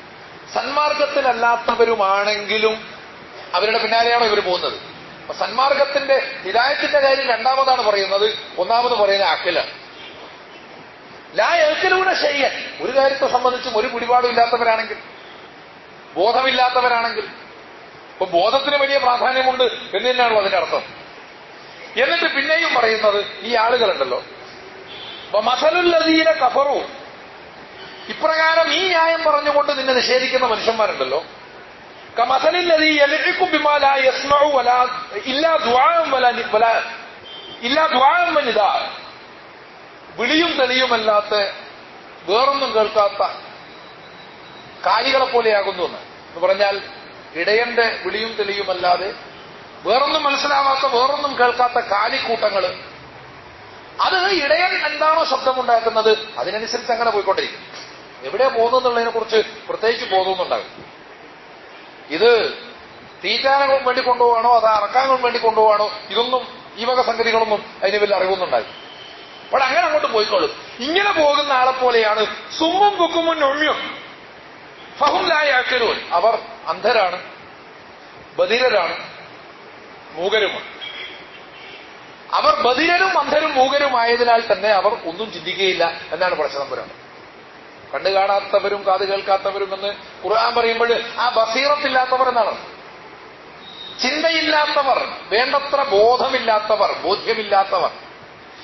A: സന്മാർഗത്തിലല്ലാത്തവരുമാണെങ്കിലും അവരുടെ പിന്നാലെയാണോ ഇവർ പോകുന്നത് അപ്പൊ സന്മാർഗത്തിന്റെ ഹിദായത്തിന്റെ കാര്യം രണ്ടാമതാണ് പറയുന്നത് ഒന്നാമത് പറയുന്ന അഖിലാണ് ലാ ഏൽക്കലൂടെ ശയ്യൻ ഒരു കാര്യത്തെ സംബന്ധിച്ചും ഒരു പിടിപാടും ഇല്ലാത്തവരാണെങ്കിൽ ബോധമില്ലാത്തവരാണെങ്കിൽ ഇപ്പൊ ബോധത്തിന് വലിയ പ്രാധാന്യമുണ്ട് എന്ന് തന്നെയാണല്ലോ അതിന്റെ അർത്ഥം എന്നിട്ട് പിന്നെയും പറയുന്നത് ഈ ആളുകളുണ്ടല്ലോ മസലുല്ലതീന കഫറു ഇപ്രകാരം ഈ ന്യായം പറഞ്ഞുകൊണ്ട് നിന്നെ നിഷേധിക്കുന്ന മനുഷ്യന്മാരുണ്ടല്ലോ കമസലില്ലതീ യലഇഖു ബിമാ ലാ യസ്മഉ വലാ ഇല്ലാ ദുആഅൻ വലാ നി- വലാ ഇല്ലാ ദുആഅൻ വനിദാ വിളിയും തെളിയുമല്ലാത്ത വേറൊന്നും കേൾക്കാത്ത കാലികളെ പോലെയാകുന്നു എന്ന് എന്ന് പറഞ്ഞാൽ ഇടയന്റെ വിളിയും തെളിയുമല്ലാതെ വേറൊന്നും മനസ്സിലാവാത്ത വേറൊന്നും കേൾക്കാത്ത കാലിക്കൂട്ടങ്ങൾ അത് ഇടയൻ എന്താണോ ശബ്ദമുണ്ടാക്കുന്നത് അതിനനുസരിച്ച് അങ്ങനെ പോയിക്കൊണ്ടിരിക്കും എവിടെ പോകുന്നതിനെ കുറിച്ച് പ്രത്യേകിച്ച് ബോധമൊന്നുണ്ടാകും ഇത് തീറ്റാൻ വേണ്ടി കൊണ്ടുപോവാണോ അത് അറക്കാൻ വേണ്ടി കൊണ്ടുപോവാണോ ഇതൊന്നും ഈ വക സംഗതികളൊന്നും അതിന് വലിയ അറിവൊന്നുണ്ടാകും അപ്പോൾ അങ്ങനെ അങ്ങോട്ട് പോയിക്കോളും ഇങ്ങനെ പോകുന്ന ആളെ പോലെയാണ് സുമ്മും ബുക്കുമും ഒമ്യും ഫഹുലായാക്കലൂൻ അവർ അന്ധരാണ് ബധിരരാണ് മൂകരുമാണ് അവർ ബധിരരും അന്ധരും മൂകരുമായതിനാൽ തന്നെ അവർ ഒന്നും ചിന്തിക്കുകയില്ല എന്നാണ് പടച്ചതമ്പുരാണ് കണ്ടു കാണാത്തവരും കാത് കേൾക്കാത്തവരും എന്ന് ഖുർആൻ പറയുമ്പോൾ ആ ബസീറത്തില്ലാത്തവർ എന്നാണ് ചിന്തയില്ലാത്തവർ വേണ്ടത്ര ബോധമില്ലാത്തവർ ബോധ്യമില്ലാത്തവർ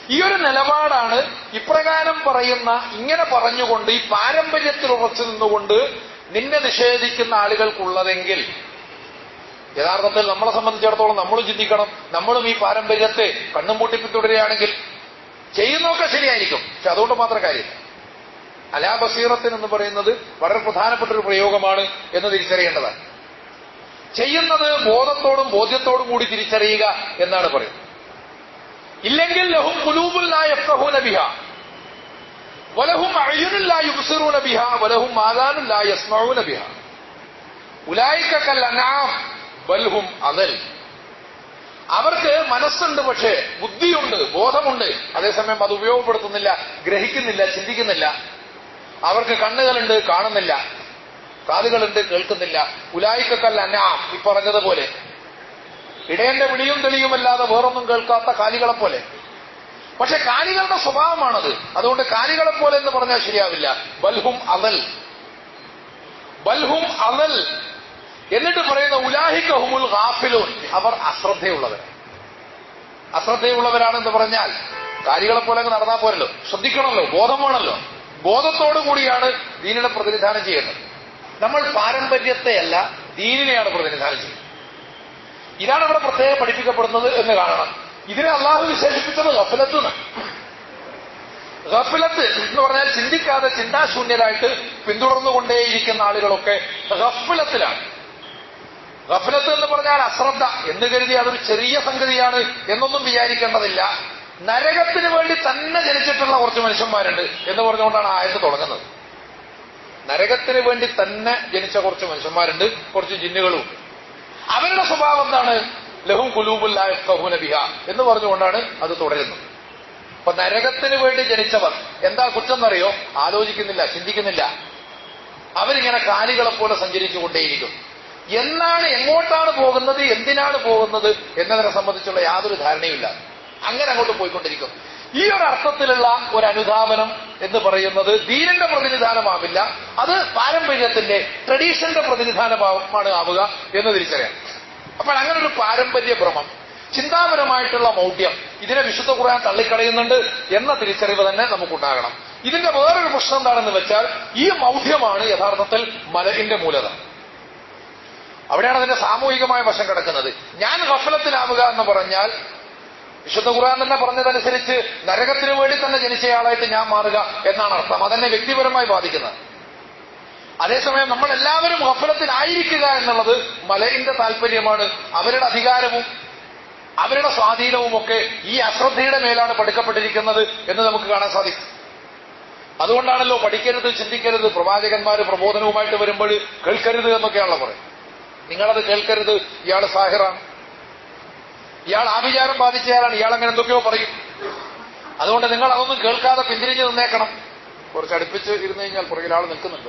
A: ഈ ഒരു നിലപാടാണ് ഇപ്രകാരം പറയുന്ന ഇങ്ങനെ പറഞ്ഞുകൊണ്ട് ഈ പാരമ്പര്യത്തിൽ ഉറച്ചു നിന്നുകൊണ്ട് നിന്നെ നിഷേധിക്കുന്ന ആളുകൾക്കുള്ളതെങ്കിൽ യഥാർത്ഥത്തിൽ നമ്മളെ സംബന്ധിച്ചിടത്തോളം നമ്മൾ ചിന്തിക്കണം നമ്മളും ഈ പാരമ്പര്യത്തെ കണ്ണും പൂട്ടി പിന്തുടരുകയാണെങ്കിൽ ചെയ്യുന്നതൊക്കെ ശരിയായിരിക്കും പക്ഷെ അതുകൊണ്ട് മാത്രം കാര്യമില്ല അലാ ബസീറത്തിൻ എന്ന് പറയുന്നത് വളരെ പ്രധാനപ്പെട്ട ഒരു പ്രയോഗമാണ് എന്ന് തിരിച്ചറിയേണ്ടതാണ് ചെയ്യുന്നത് ബോധത്തോടും ബോധ്യത്തോടും കൂടി തിരിച്ചറിയുക എന്നാണ് പറയുന്നത് ഇല്ലെങ്കിൽ ലഹും കുലൂബുല്ലായ ബിഹ വലഹും അയ്യുനുല്ലായ യുബ്സിറൂന ബിഹ വലഹും ആദാനുല്ലായ യസ്മഊന ബിഹ ഉലായിക കൽ അനാം ബൽഹും അതൽ അവർക്ക് മനസ്സുണ്ട് പക്ഷേ ബുദ്ധിയുണ്ട് ബോധമുണ്ട് അതേസമയം അത് ഉപയോഗപ്പെടുത്തുന്നില്ല ഗ്രഹിക്കുന്നില്ല ചിന്തിക്കുന്നില്ല അവർക്ക് കണ്ണുകളുണ്ട് കാണുന്നില്ല കാതുകളുണ്ട് കേൾക്കുന്നില്ല ഉലായിക്കൽ അനാം ഈ പറഞ്ഞതുപോലെ ഇടയന്റെ വിളിയും തെളിയുമല്ലാതെ വേറൊന്നും കേൾക്കാത്ത കാലികളെ പോലെ പക്ഷെ കാലികളുടെ സ്വഭാവമാണത് അതുകൊണ്ട് കാലികളെ പോലെ എന്ന് പറഞ്ഞാൽ ശരിയാവില്ല ബൽഹും അതൽ ബൽഹും അതൽ എന്നിട്ട് പറയുന്ന ഉലാഹിക്കഹുമുൽ ഗാഫിലൂൻ അവർ അശ്രദ്ധയുള്ളവരാണ് അശ്രദ്ധയുള്ളവരാണെന്ന് പറഞ്ഞാൽ കാലികളെ പോലെ അങ്ങ് നടന്നാൽ പോരല്ലോ ശ്രദ്ധിക്കണമല്ലോ ബോധം വേണമല്ലോ ബോധത്തോടു കൂടിയാണ് ദീനിനെ പ്രതിനിധാനം ചെയ്യുന്നത് നമ്മൾ പാരമ്പര്യത്തെയല്ല ദീനിനെയാണ് പ്രതിനിധാനം ചെയ്യുന്നത് ഇതാണ് ഇവിടെ പ്രത്യേകം പഠിപ്പിക്കപ്പെടുന്നത് എന്ന് കാണണം ഇതിനെ അള്ളാഹു വിശേഷിപ്പിച്ചത് ഗഫലത്ത് ഗഫലത്ത് എന്ന് പറഞ്ഞാൽ ചിന്തിക്കാതെ ചിന്താശൂന്യരായിട്ട് പിന്തുടർന്നുകൊണ്ടേയിരിക്കുന്ന ആളുകളൊക്കെ ഗഫലത്തിലാണ് ഗഫലത്ത് എന്ന് പറഞ്ഞാൽ അശ്രദ്ധ എന്ന് കരുതി അതൊരു ചെറിയ സംഗതിയാണ് എന്നൊന്നും വിചാരിക്കേണ്ടതില്ല നരകത്തിന് വേണ്ടി തന്നെ ജനിച്ചിട്ടുള്ള കുറച്ച് മനുഷ്യന്മാരുണ്ട് എന്ന് പറഞ്ഞുകൊണ്ടാണ് ആയത്ത് തുടങ്ങുന്നത് നരകത്തിന് വേണ്ടി തന്നെ ജനിച്ച കുറച്ച് മനുഷ്യന്മാരുണ്ട് കുറച്ച് ജിന്നുകളും അവരുടെ സ്വഭാവം എന്താണ് ലഹും കുലൂബുല്ലാഹുന ബിഹ എന്ന് പറഞ്ഞുകൊണ്ടാണ് അത് തുടരുന്നത് അപ്പൊ നരകത്തിന് വേണ്ടി ജനിച്ചവർ എന്താ കുറ്റം എന്നറിയോ ആലോചിക്കുന്നില്ല ചിന്തിക്കുന്നില്ല അവരിങ്ങനെ കാലികളെ പോലെ സഞ്ചരിച്ചുകൊണ്ടേയിരിക്കും എന്നാണ് എങ്ങോട്ടാണ് പോകുന്നത് എന്തിനാണ് പോകുന്നത് എന്നതിനെ സംബന്ധിച്ചുള്ള യാതൊരു ധാരണയുമില്ല അങ്ങനെ അങ്ങോട്ട് പോയിക്കൊണ്ടിരിക്കും ഈ ഒരു അർത്ഥത്തിലുള്ള ഒരു അനുധാപനം എന്ന് പറയുന്നത് ദീനന്റെ പ്രതിനിധാനമാവില്ല അത് പാരമ്പര്യത്തിന്റെ ട്രഡീഷന്റെ പ്രതിനിധാനമാണ് ആവുക എന്ന് തിരിച്ചറിയാം അപ്പോൾ അങ്ങനെ ഒരു പാരമ്പര്യ ഭ്രമം ചിന്താപരമായിട്ടുള്ള മൗഢ്യം ഇതിനെ വിശുദ്ധ ഖുർആൻ തള്ളിക്കളയുന്നുണ്ട് എന്ന തിരിച്ചറിവ് തന്നെ നമുക്കുണ്ടാകണം ഇതിന്റെ വേറൊരു പ്രശ്നം എന്താണെന്ന് വെച്ചാൽ ഈ മൗഢ്യമാണ് യഥാർത്ഥത്തിൽ മലഹിന്റെ മൂലത അവിടെയാണ് അതിന്റെ സാമൂഹികമായ വശം കിടക്കുന്നത് ഞാൻ ഗഫലത്തിലാവുക എന്ന് പറഞ്ഞാൽ വിശുദ്ധ ഖുർആൻ തന്നെ പറഞ്ഞതനുസരിച്ച് നരകത്തിന് വേണ്ടി തന്നെ ജനിച്ചയാളായിട്ട് ഞാൻ മാറുക എന്നാണ് അർത്ഥം അതെന്നെ വ്യക്തിപരമായി ബാധിക്കുന്നത് അതേസമയം നമ്മൾ എല്ലാവരും ഗഫലത്തിലായിരിക്കുക എന്നുള്ളത് മലയിന്റെ താല്പര്യമാണ് അവരുടെ അധികാരവും അവരുടെ സ്വാധീനവും ഒക്കെ ഈ അശ്രദ്ധയുടെ മേലാണ് പഠിക്കപ്പെട്ടിരിക്കുന്നത് എന്ന് നമുക്ക് കാണാൻ സാധിക്കും അതുകൊണ്ടാണല്ലോ പഠിക്കരുത് ചിന്തിക്കരുത് പ്രവാചകന്മാര് പ്രബോധനവുമായിട്ട് വരുമ്പോൾ കേൾക്കരുത് എന്നൊക്കെയാണല്ലോ പറയും നിങ്ങളത് കേൾക്കരുത് ഇയാൾ സാഹിറാണ് ഇയാൾ ആഭിചാരം ബാധിച്ചയാളാണ് ഇയാൾ അങ്ങനെ എന്തൊക്കെയോ പറയും അതുകൊണ്ട് നിങ്ങൾ അതൊന്നും കേൾക്കാതെ പിന്തിരിഞ്ഞ് നിന്നേക്കണം കുറച്ച് അടുപ്പിച്ച് ഇരുന്ന് കഴിഞ്ഞാൽ പുറകിൽ ആൾ നിൽക്കുന്നുണ്ട്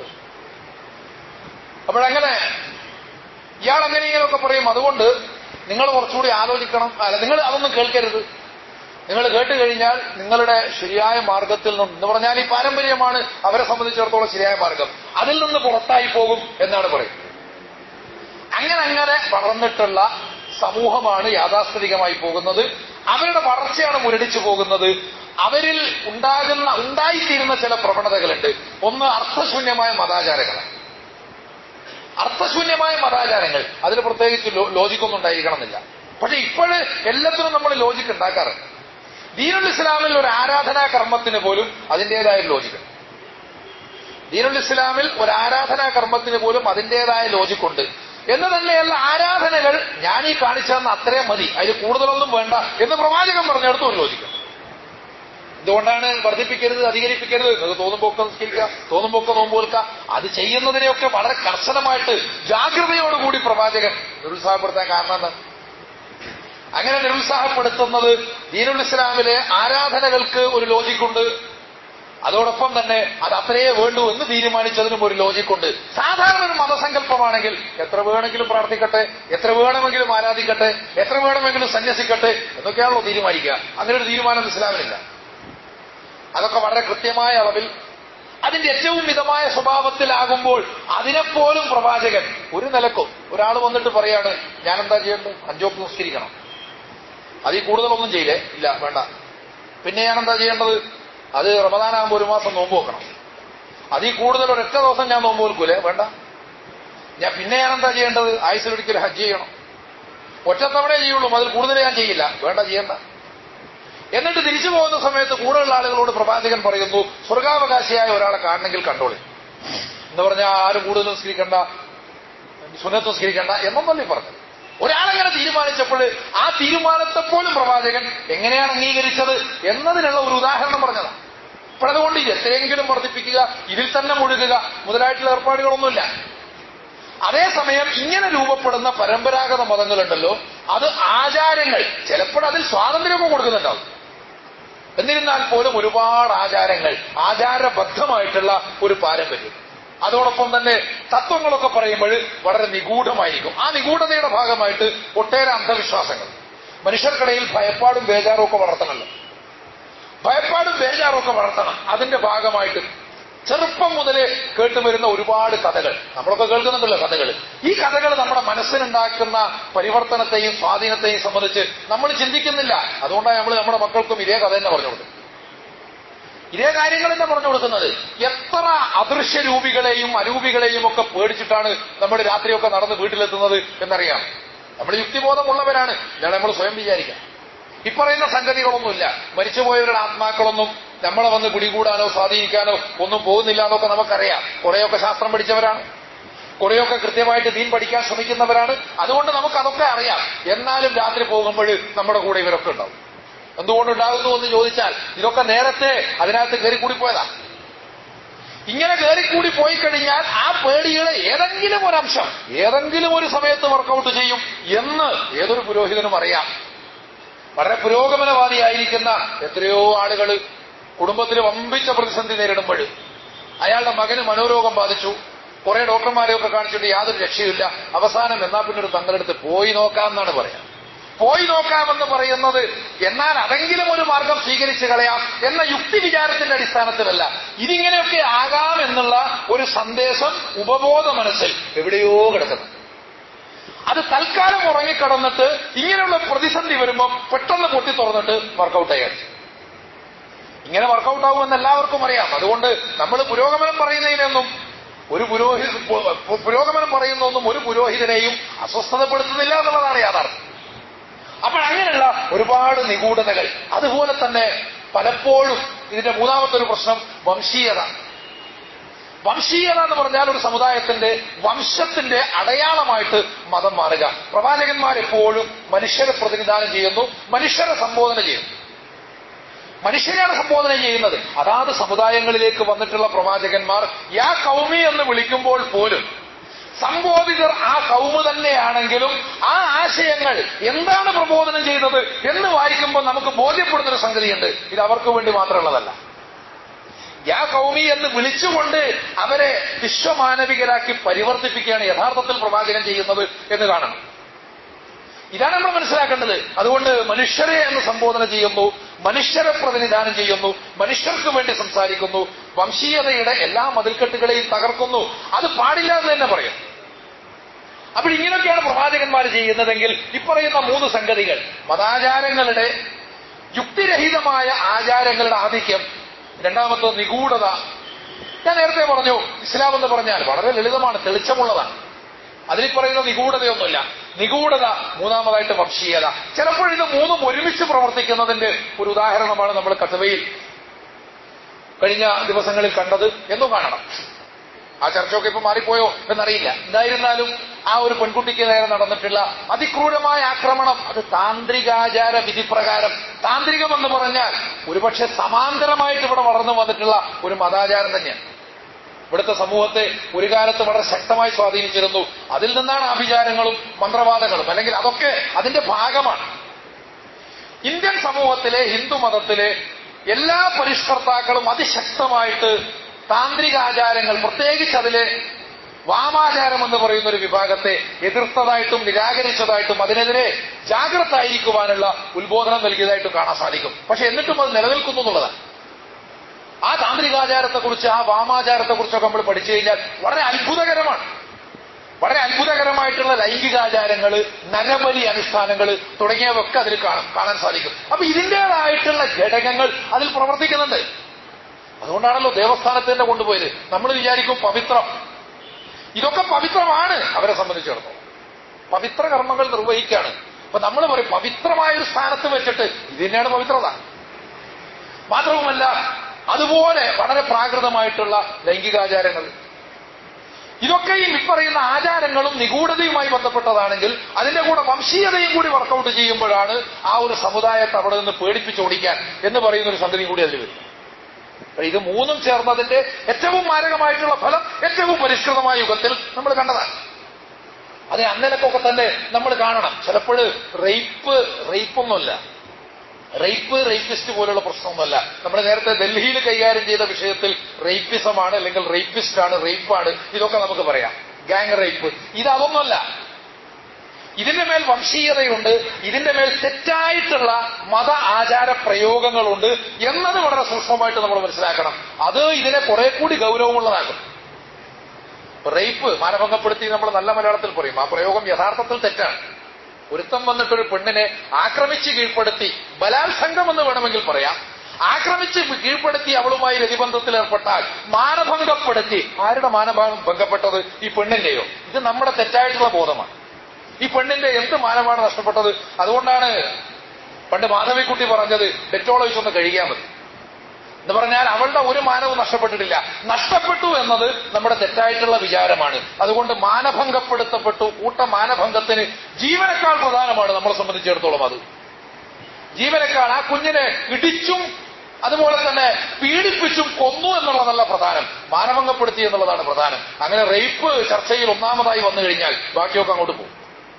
A: അപ്പോഴങ്ങനെ ഇയാൾ അങ്ങനെ ഇങ്ങനെയൊക്കെ പറയും അതുകൊണ്ട് നിങ്ങൾ കുറച്ചുകൂടി ആലോചിക്കണം അല്ല നിങ്ങൾ അതൊന്നും കേൾക്കരുത് നിങ്ങൾ കേട്ട് കഴിഞ്ഞാൽ നിങ്ങളുടെ ശരിയായ മാർഗത്തിൽ നിന്ന് എന്ന് പറഞ്ഞാൽ ഈ പാരമ്പര്യമാണ് അവരെ സംബന്ധിച്ചിടത്തോളം ശരിയായ മാർഗം അതിൽ നിന്ന് പുറത്തായി പോകും എന്നാണ് പറയുന്നത് അങ്ങനെ അങ്ങനെ വളർന്നിട്ടുള്ള സമൂഹമാണ് യാഥാസ്ഥിതികമായി പോകുന്നത് അവരുടെ വളർച്ചയാണ് മുരടിച്ചു പോകുന്നത് അവരിൽ ഉണ്ടാകുന്ന ഉണ്ടായിത്തീരുന്ന ചില പ്രവണതകളുണ്ട് ഒന്ന് അർത്ഥശൂന്യമായ മതാചാരങ്ങളാണ് അർത്ഥശൂന്യമായ മതാചാരങ്ങൾ അതിന് പ്രത്യേകിച്ച് ലോജിക്കൊന്നും ഉണ്ടായിരിക്കണം എന്നില്ല പക്ഷെ ഇപ്പോഴ് എല്ലാത്തിനും നമ്മൾ ലോജിക്ക് ഉണ്ടാക്കാറുണ്ട് ദീനുൽ ഇസ്ലാമിൽ ഒരു ആരാധനാ കർമ്മത്തിന് പോലും അതിൻ്റെതായ ലോജിക്ക് ദീനുൽ ഇസ്ലാമിൽ ഒരു ആരാധനാ കർമ്മത്തിന് പോലും അതിൻ്റെതായ ലോജിക്കുണ്ട് എന്ന് തന്നെയല്ല ആരാധനകൾ ഞാൻ ഈ കാണിച്ചു തന്ന അത്രയും മതി അതിൽ കൂടുതലൊന്നും വേണ്ട എന്ന് പ്രവാചകൻ പറഞ്ഞെടുത്ത് ഒരു ലോജിക്കും ഇതുകൊണ്ടാണ് വർദ്ധിപ്പിക്കരുത് അധികരിപ്പിക്കരുത് നിങ്ങൾക്ക് തോന്നുമ്പോ ഒക്കെ നിസ്കരിക്കുക തോന്നുമ്പോ ഒക്കെ നോമ്പ് കേൾക്കുക അത് ചെയ്യുന്നതിനെയൊക്കെ വളരെ കർശനമായിട്ട് ജാഗ്രതയോടുകൂടി പ്രവാചകൻ നിരുത്സാഹപ്പെടുത്താൻ കാരണം എന്താ അങ്ങനെ നിരുത്സാഹപ്പെടുത്തുന്നത് ദീനുൽ ഇസ്ലാമിലെ ആരാധനകൾക്ക് ഒരു ലോജിക്കുണ്ട് അതോടൊപ്പം തന്നെ അത് അത്രയേ വേണ്ടൂ എന്ന് തീരുമാനിച്ചതിനും ഒരു ലോജിക്കുണ്ട് സാധാരണ ഒരു മതസങ്കല്പമാണെങ്കിൽ എത്ര വേണമെങ്കിലും പ്രാർത്ഥിക്കട്ടെ എത്ര വേണമെങ്കിലും ആരാധിക്കട്ടെ എത്ര വേണമെങ്കിലും സന്യസിക്കട്ടെ എന്നൊക്കെയാണല്ലോ തീരുമാനിക്കുക അങ്ങനെ ഒരു തീരുമാനം ഇസ്ലാമിനില്ല അതൊക്കെ വളരെ കൃത്യമായ അളവിൽ അതിന്റെ ഏറ്റവും മിതമായ സ്വഭാവത്തിലാകുമ്പോൾ അതിനെപ്പോലും പ്രവാചകൻ ഒരു നിലക്കും ഒരാൾ വന്നിട്ട് പറയാണ് ഞാൻ എന്താ ചെയ്യേണ്ടത് അഞ്ചോക്ക് നിസ്കരിക്കണം അതിൽ കൂടുതലൊന്നും ചെയ്യില്ലേ ഇല്ല വേണ്ട പിന്നെ ഞാൻ എന്താ ചെയ്യേണ്ടത് അത് റമദാനാകുമ്പോൾ ഒരു മാസം നോമ്പ് വെക്കണം അതിൽ കൂടുതൽ ഒരൊറ്റ ദിവസം ഞാൻ നോമ്പ് വെക്കൂലേ വേണ്ട ഞാൻ പിന്നെ ഞാൻ എന്താ ചെയ്യേണ്ടത് ആയുസിലൊരിക്കൽ ഹജ്ജ് ചെയ്യണം ഒറ്റത്തവണേ ചെയ്യുള്ളൂ അതിൽ കൂടുതൽ ഞാൻ ചെയ്യില്ല വേണ്ട ചെയ്യണ്ട എന്നിട്ട് തിരിച്ചു പോകുന്ന സമയത്ത് കൂടുതലുള്ള ആളുകളോട് പ്രവാചകൻ പറയുന്നു സ്വർഗാവകാശിയായ ഒരാളെ കാണണമെങ്കിൽ കണ്ടോളി എന്ന് പറഞ്ഞാൽ ആരും കൂടുതൽ നിസ്കരിക്കണ്ട സുന്നത്ത് നിസ്കരിക്കണ്ട എന്നൊന്നല്ലേ പറഞ്ഞത് ഒരാളെങ്ങനെ തീരുമാനിച്ചപ്പോൾ ആ തീരുമാനത്തെ പോലും പ്രവാചകൻ എങ്ങനെയാണ് അംഗീകരിച്ചത് എന്നതിനുള്ള ഒരു ഉദാഹരണം പറഞ്ഞതാണ് അപ്പോൾ അതുകൊണ്ട് എത്രയെങ്കിലും വർദ്ധിപ്പിക്കുക ഇതിൽ തന്നെ മുഴുകുക മുതലായിട്ടുള്ള ഏർപ്പാടുകളൊന്നുമില്ല അതേസമയം ഇങ്ങനെ രൂപപ്പെടുന്ന പരമ്പരാഗത മതങ്ങളുണ്ടല്ലോ അത് ആചാരങ്ങൾ ചിലപ്പോൾ അതിൽ സ്വാതന്ത്ര്യമൊക്കെ കൊടുക്കുന്നുണ്ടാവും എന്നിരുന്നാൽ പോലും ഒരുപാട് ആചാരങ്ങൾ ആചാരബദ്ധമായിട്ടുള്ള ഒരു പാരമ്പര്യം അതോടൊപ്പം തന്നെ തത്വങ്ങളൊക്കെ പറയുമ്പോൾ വളരെ നിഗൂഢമായിരിക്കും ആ നിഗൂഢതയുടെ ഭാഗമായിട്ട് ഒട്ടേറെ അന്ധവിശ്വാസങ്ങൾ മനുഷ്യർക്കിടയിൽ ഭയപ്പാടും ബേജാറും ഒക്കെ വളർത്തണമല്ലോ ഭയപ്പാടും ബേജാറും ഒക്കെ വളർത്തണം അതിന്റെ ഭാഗമായിട്ട് ചെറുപ്പം മുതലേ കേട്ടുവരുന്ന ഒരുപാട് കഥകൾ നമ്മളൊക്കെ കേൾക്കുന്നുണ്ടല്ലോ കഥകൾ ഈ കഥകൾ നമ്മുടെ മനസ്സിനുണ്ടാക്കുന്ന പരിവർത്തനത്തെയും സ്വാധീനത്തെയും സംബന്ധിച്ച് നമ്മൾ ചിന്തിക്കുന്നില്ല അതുകൊണ്ടാണ് നമ്മൾ നമ്മുടെ മക്കൾക്കും ഇതേ കഥ തന്നെ പറഞ്ഞു കൊടുക്കുന്നത് ഇതേ കാര്യങ്ങൾ തന്നെ പറഞ്ഞു കൊടുക്കുന്നത് എത്ര അദൃശ്യ രൂപികളെയും അരൂപികളെയും ഒക്കെ പേടിച്ചിട്ടാണ് നമ്മൾ രാത്രിയൊക്കെ നടന്ന് വീട്ടിലെത്തുന്നത് എന്നറിയാം നമ്മൾ യുക്തിബോധമുള്ളവരാണ് ഇതാണ് നമ്മൾ സ്വയം വിചാരിക്കാം ഇപ്പറയുന്ന സംഗതികളൊന്നുമില്ല മരിച്ചുപോയവരുടെ ആത്മാക്കളൊന്നും നമ്മളെ വന്ന് പിടികൂടാനോ സ്വാധീനിക്കാനോ ഒന്നും പോകുന്നില്ല എന്നൊക്കെ നമുക്കറിയാം കുറെയൊക്കെ ശാസ്ത്രം പഠിച്ചവരാണ് കുറെയൊക്കെ കൃത്യമായിട്ട് ദീൻ പഠിക്കാൻ ശ്രമിക്കുന്നവരാണ് അതുകൊണ്ട് നമുക്ക് അതൊക്കെ അറിയാം എന്നാലും രാത്രി പോകുമ്പോൾ നമ്മുടെ കൂടെ ഇവരൊക്കെ ഉണ്ടാവും എന്തുകൊണ്ടുണ്ടാകുന്നു എന്ന് ചോദിച്ചാൽ ഇതൊക്കെ നേരത്തെ അതിനകത്ത് കയറിക്കൂടി പോയതാ ഇങ്ങനെ കയറിക്കൂടി പോയി കഴിഞ്ഞാൽ ആ പേടിയുടെ ഏതെങ്കിലും ഒരംശം ഏതെങ്കിലും ഒരു സമയത്ത് വർക്കൗട്ട് ചെയ്യും എന്ന് ഏതൊരു പുരോഹിതനും അറിയാം വളരെ പുരോഗമനവാദിയായിരിക്കുന്ന എത്രയോ ആളുകൾ കുടുംബത്തിൽ വമ്പിച്ച പ്രതിസന്ധി നേരിടുമ്പോൾ അയാളുടെ മകന് മനോരോഗം ബാധിച്ചു കുറെ ഡോക്ടർമാരെയൊക്കെ കാണിച്ചിട്ട് യാതൊരു രക്ഷയില്ല അവസാനം എന്നാ പിന്നെ ഒരു തങ്ങളെടുത്ത് പോയി നോക്കാമെന്നാണ് പറയാം പോയി നോക്കാമെന്ന് പറയുന്നത് എന്നാൽ അതെങ്കിലും ഒരു മാർഗം സ്വീകരിച്ചു കളയാം എന്ന യുക്തി വിചാരത്തിന്റെ അടിസ്ഥാനത്തിലല്ല ഇതിങ്ങനെയൊക്കെ ആകാം എന്നുള്ള ഒരു സന്ദേശം ഉപബോധ മനസ്സിൽ എവിടെയോ കിടക്കുന്നു അത് തൽക്കാലം ഉറങ്ങിക്കിടന്നിട്ട് ഇങ്ങനെയുള്ള പ്രതിസന്ധി വരുമ്പോൾ പെട്ടെന്ന് പൊട്ടി തുറന്നിട്ട് വർക്കൗട്ട് ചെയ്യാൻ ഇങ്ങനെ വർക്കൗട്ട് ആകുമെന്ന് എല്ലാവർക്കും അറിയാം അതുകൊണ്ട് നമ്മൾ പുരോഗമനം പറയുന്നതിനൊന്നും ഒരു പുരോഹിത പുരോഗമനം പറയുന്നൊന്നും ഒരു പുരോഹിതനെയും അസ്വസ്ഥതപ്പെടുത്തുന്നില്ല എന്നുള്ളതാണ് യാഥാർത്ഥ്യം അപ്പോൾ അങ്ങനെയുള്ള ഒരുപാട് നിഗൂഢതകൾ അതുപോലെ തന്നെ പലപ്പോഴും ഇതിന്റെ മൂന്നാമത്തെ ഒരു പ്രശ്നം വംശീയത വംശീയത എന്ന് പറഞ്ഞാൽ ഒരു സമുദായത്തിന്റെ വംശത്തിന്റെ അടയാളമായിട്ട് മതം മാറുക പ്രവാചകന്മാർ എപ്പോഴും മനുഷ്യരെ പ്രതിനിധാനം ചെയ്യുന്നു മനുഷ്യരെ സംബോധന ചെയ്യുന്നു മനുഷ്യരെയാണ് സംബോധന ചെയ്യുന്നത് അതാത് സമുദായങ്ങളിലേക്ക് വന്നിട്ടുള്ള പ്രവാചകന്മാർ യാ കൗമി എന്ന് വിളിക്കുമ്പോൾ പോലും സംബോധിതർ ആ കൗമ് തന്നെയാണെങ്കിലും ആ ആശയങ്ങൾ എന്താണ് പ്രബോധനം ചെയ്തത് എന്ന് വായിക്കുമ്പോൾ നമുക്ക് ബോധ്യപ്പെടുന്നൊരു സംഗതിയുണ്ട് ഇത് അവർക്ക് വേണ്ടി മാത്രമുള്ളതല്ല യാ കൗമി എന്ന് വിളിച്ചുകൊണ്ട് അവരെ വിശ്വമാനവികരാക്കി പരിവർത്തിപ്പിക്കുകയാണ് യഥാർത്ഥത്തിൽ പ്രവാചകൻ ചെയ്യുന്നത് എന്ന് കാണണം ഇതാണ് നമ്മൾ മനസ്സിലാക്കേണ്ടത് അതുകൊണ്ട് മനുഷ്യരെ എന്ന് സംബോധന ചെയ്യുന്നു മനുഷ്യരെ പ്രതിനിധാനം ചെയ്യുന്നു മനുഷ്യർക്ക് വേണ്ടി സംസാരിക്കുന്നു വംശീയതയുടെ എല്ലാ മതിൽക്കെട്ടുകളെയും തകർക്കുന്നു അത് പാടില്ല എന്ന് തന്നെ പറയും അപ്പോൾ ഇങ്ങനെയൊക്കെയാണ് പ്രവാചകന്മാർ ചെയ്യുന്നതെങ്കിൽ ഇപ്പറയുന്ന മൂന്ന് സംഗതികൾ മതാചാരങ്ങളുടെ യുക്തിരഹിതമായ ആചാരങ്ങളുടെ ആധിക്യം രണ്ടാമത്തെ നിഗൂഢത ഞാൻ നേരത്തെ പറഞ്ഞു ഇസ്ലാം എന്ന് പറഞ്ഞാൽ വളരെ ലളിതമാണ് തെളിച്ചമുള്ളതാണ് അതിൽ പറയുന്ന നിഗൂഢതയൊന്നുമില്ല നിഗൂഢത മൂന്നാമതായിട്ട് വംശീയത ചിലപ്പോൾ ഇത് മൂന്നും ഒരുമിച്ച് പ്രവർത്തിക്കുന്നതിന്റെ ഒരു ഉദാഹരണമാണ് നമ്മൾ കഥവയിൽ കഴിഞ്ഞ ദിവസങ്ങളിൽ കണ്ടത് എന്നും കാണണം ആ ചർച്ചയൊക്കെ ഇപ്പൊ മാറിപ്പോയോ എന്നറിയില്ല എന്തായിരുന്നാലും ആ ഒരു പെൺകുട്ടിക്ക് നേരെ നടന്നിട്ടുള്ള അതിക്രൂരമായ ആക്രമണം അത് താന്ത്രികാചാര വിധിപ്രകാരം താന്ത്രികം എന്ന് പറഞ്ഞാൽ ഒരുപക്ഷെ സമാന്തരമായിട്ട് ഇവിടെ വളർന്നു വന്നിട്ടുള്ള ഒരു മതാചാരം തന്നെയാണ് ഇവിടുത്തെ സമൂഹത്തെ ഒരു കാലത്ത് വളരെ ശക്തമായി സ്വാധീനിച്ചിരുന്നു അതിൽ നിന്നാണ് ആഭിചാരങ്ങളും മന്ത്രവാദങ്ങളും അല്ലെങ്കിൽ അതൊക്കെ അതിന്റെ ഭാഗമാണ് ഇന്ത്യൻ സമൂഹത്തിലെ ഹിന്ദു മതത്തിലെ എല്ലാ പരിഷ്കർത്താക്കളും അതിശക്തമായിട്ട് താന്ത്രികാചാരങ്ങൾ പ്രത്യേകിച്ച് അതിലെ വാമാചാരം എന്ന് പറയുന്ന ഒരു വിഭാഗത്തെ എതിർത്തതായിട്ടും നിരാകരിച്ചതായിട്ടും അതിനെതിരെ ജാഗ്രത ആയിരിക്കുവാനുള്ള ഉത്ബോധനം നൽകിയതായിട്ടും കാണാൻ സാധിക്കും പക്ഷെ എന്നിട്ടും അത് നിലനിൽക്കുന്നു എന്നുള്ളതാണ് ആ താന്ത്രികാചാരത്തെക്കുറിച്ച് ആ വാമാചാരത്തെക്കുറിച്ചൊക്കെ നമ്മൾ പഠിച്ചു കഴിഞ്ഞാൽ വളരെ അത്ഭുതകരമാണ് വളരെ അത്ഭുതകരമായിട്ടുള്ള ലൈംഗികാചാരങ്ങൾ നരബലി അനുഷ്ഠാനങ്ങൾ തുടങ്ങിയവയൊക്കെ അതിൽ കാണാം കാണാൻ സാധിക്കും അപ്പൊ ഇതിൻ്റെതായിട്ടുള്ള ഘടകങ്ങൾ അതിൽ പ്രവർത്തിക്കുന്നുണ്ട് അതുകൊണ്ടാണല്ലോ ദേവസ്ഥാനത്തിന്റെ കൊണ്ടുപോയത് നമ്മൾ വിചാരിക്കും പവിത്രം ഇതൊക്കെ പവിത്രമാണ് അവരെ സംബന്ധിച്ചിടത്തോളം പവിത്ര കർമ്മങ്ങൾ നിർവഹിക്കുകയാണ് അപ്പൊ നമ്മൾ പറയും പവിത്രമായ ഒരു സ്ഥാനത്ത് വെച്ചിട്ട് ഇത് തന്നെയാണ് പവിത്രത മാത്രവുമല്ല അതുപോലെ വളരെ പ്രാകൃതമായിട്ടുള്ള ലൈംഗികാചാരങ്ങൾ ഇതൊക്കെയും ഇപ്പറയുന്ന ആചാരങ്ങളും നിഗൂഢതയുമായി ബന്ധപ്പെട്ടതാണെങ്കിൽ അതിന്റെ കൂടെ വംശീയതയും കൂടി വർക്കൗട്ട് ചെയ്യുമ്പോഴാണ് ആ ഒരു സമുദായത്തെ അവിടെ നിന്ന് പേടിപ്പിച്ചോടിക്കാൻ എന്ന് പറയുന്ന ഒരു സംഗതി കൂടി അതിൽ വരും അപ്പൊ ഇത് മൂന്നും ചേർന്നതിന്റെ ഏറ്റവും മാരകമായിട്ടുള്ള ഫലം ഏറ്റവും പരിഷ്കൃതമായ യുഗത്തിൽ നമ്മൾ കണ്ടതാണ് അത് അന്നലക്കൊക്കെ തന്നെ നമ്മൾ കാണണം ചിലപ്പോൾ റേപ്പ് റേപ്പൊന്നുമല്ല റേപ്പ് റേപ്പിസ്റ്റ് പോലുള്ള പ്രശ്നമൊന്നുമല്ല നമ്മൾ നേരത്തെ ഡൽഹിയിൽ കൈകാര്യം ചെയ്ത വിഷയത്തിൽ റേപ്പിസമാണ് അല്ലെങ്കിൽ റേപ്പിസ്റ്റ് ആണ് റേപ്പാണ് ഇതൊക്കെ നമുക്ക് പറയാം ഗാങ് റേപ്പ് ഇത് അതൊന്നുമല്ല ഇതിന്റെ മേൽ വംശീയതയുണ്ട് ഇതിന്റെ മേൽ തെറ്റായിട്ടുള്ള മത ആചാര പ്രയോഗങ്ങളുണ്ട് എന്നത് വളരെ സൂക്ഷ്മമായിട്ട് നമ്മൾ മനസ്സിലാക്കണം അത് ഇതിനെ കുറെ കൂടി ഗൗരവമുള്ളതാക്കും റേപ്പ് മാനഭംഗപ്പെടുത്തി നമ്മൾ നല്ല മലയാളത്തിൽ പറയും ആ പ്രയോഗം യഥാർത്ഥത്തിൽ തെറ്റാണ് ഒരുത്തം വന്നിട്ടൊരു പെണ്ണിനെ ആക്രമിച്ച് കീഴ്പ്പെടുത്തി ബലാത്സംഗം എന്ന് വേണമെങ്കിൽ പറയാം ആക്രമിച്ച് കീഴ്പ്പെടുത്തി അവളുമായി രതിബന്ധത്തിൽ ഏർപ്പെട്ടാൽ മാനഭംഗപ്പെടുത്തി ആരുടെ മാനഭാഗം ഭംഗപ്പെട്ടത് ഈ പെണ്ണിന്റെയോ ഇത് നമ്മുടെ തെറ്റായിട്ടുള്ള ബോധമാണ് ഈ പെണ്ണിന്റെ എന്ത് മാനമാണ് നഷ്ടപ്പെട്ടത് അതുകൊണ്ടാണ് പണ്ട് മാധവിക്കുട്ടി പറഞ്ഞത് ഡെറ്റോൾ ഒഴിച്ചൊന്ന് കഴിയാൻ മതി എന്ന് പറഞ്ഞാൽ അവളുടെ ഒരു മാനവും നഷ്ടപ്പെട്ടിട്ടില്ല നഷ്ടപ്പെട്ടു എന്നത് നമ്മുടെ തെറ്റായിട്ടുള്ള വിചാരമാണ് അതുകൊണ്ട് മാനഭംഗപ്പെടുത്തപ്പെട്ടു കൂട്ട മാനഭംഗത്തിന് ജീവനേക്കാൾ പ്രധാനമാണ് നമ്മളെ സംബന്ധിച്ചിടത്തോളം അത് ജീവനേക്കാൾ ആ കുഞ്ഞിനെ ഇടിച്ചും അതുപോലെ തന്നെ പീഡിപ്പിച്ചും കൊന്നു എന്നുള്ളതല്ല പ്രധാനം മാനഭംഗപ്പെടുത്തി എന്നുള്ളതാണ് പ്രധാനം അങ്ങനെ റേപ്പ് ചർച്ചയിൽ ഒന്നാമതായി വന്നു കഴിഞ്ഞാൽ ബാക്കിയൊക്കെ അങ്ങോട്ട് പോകും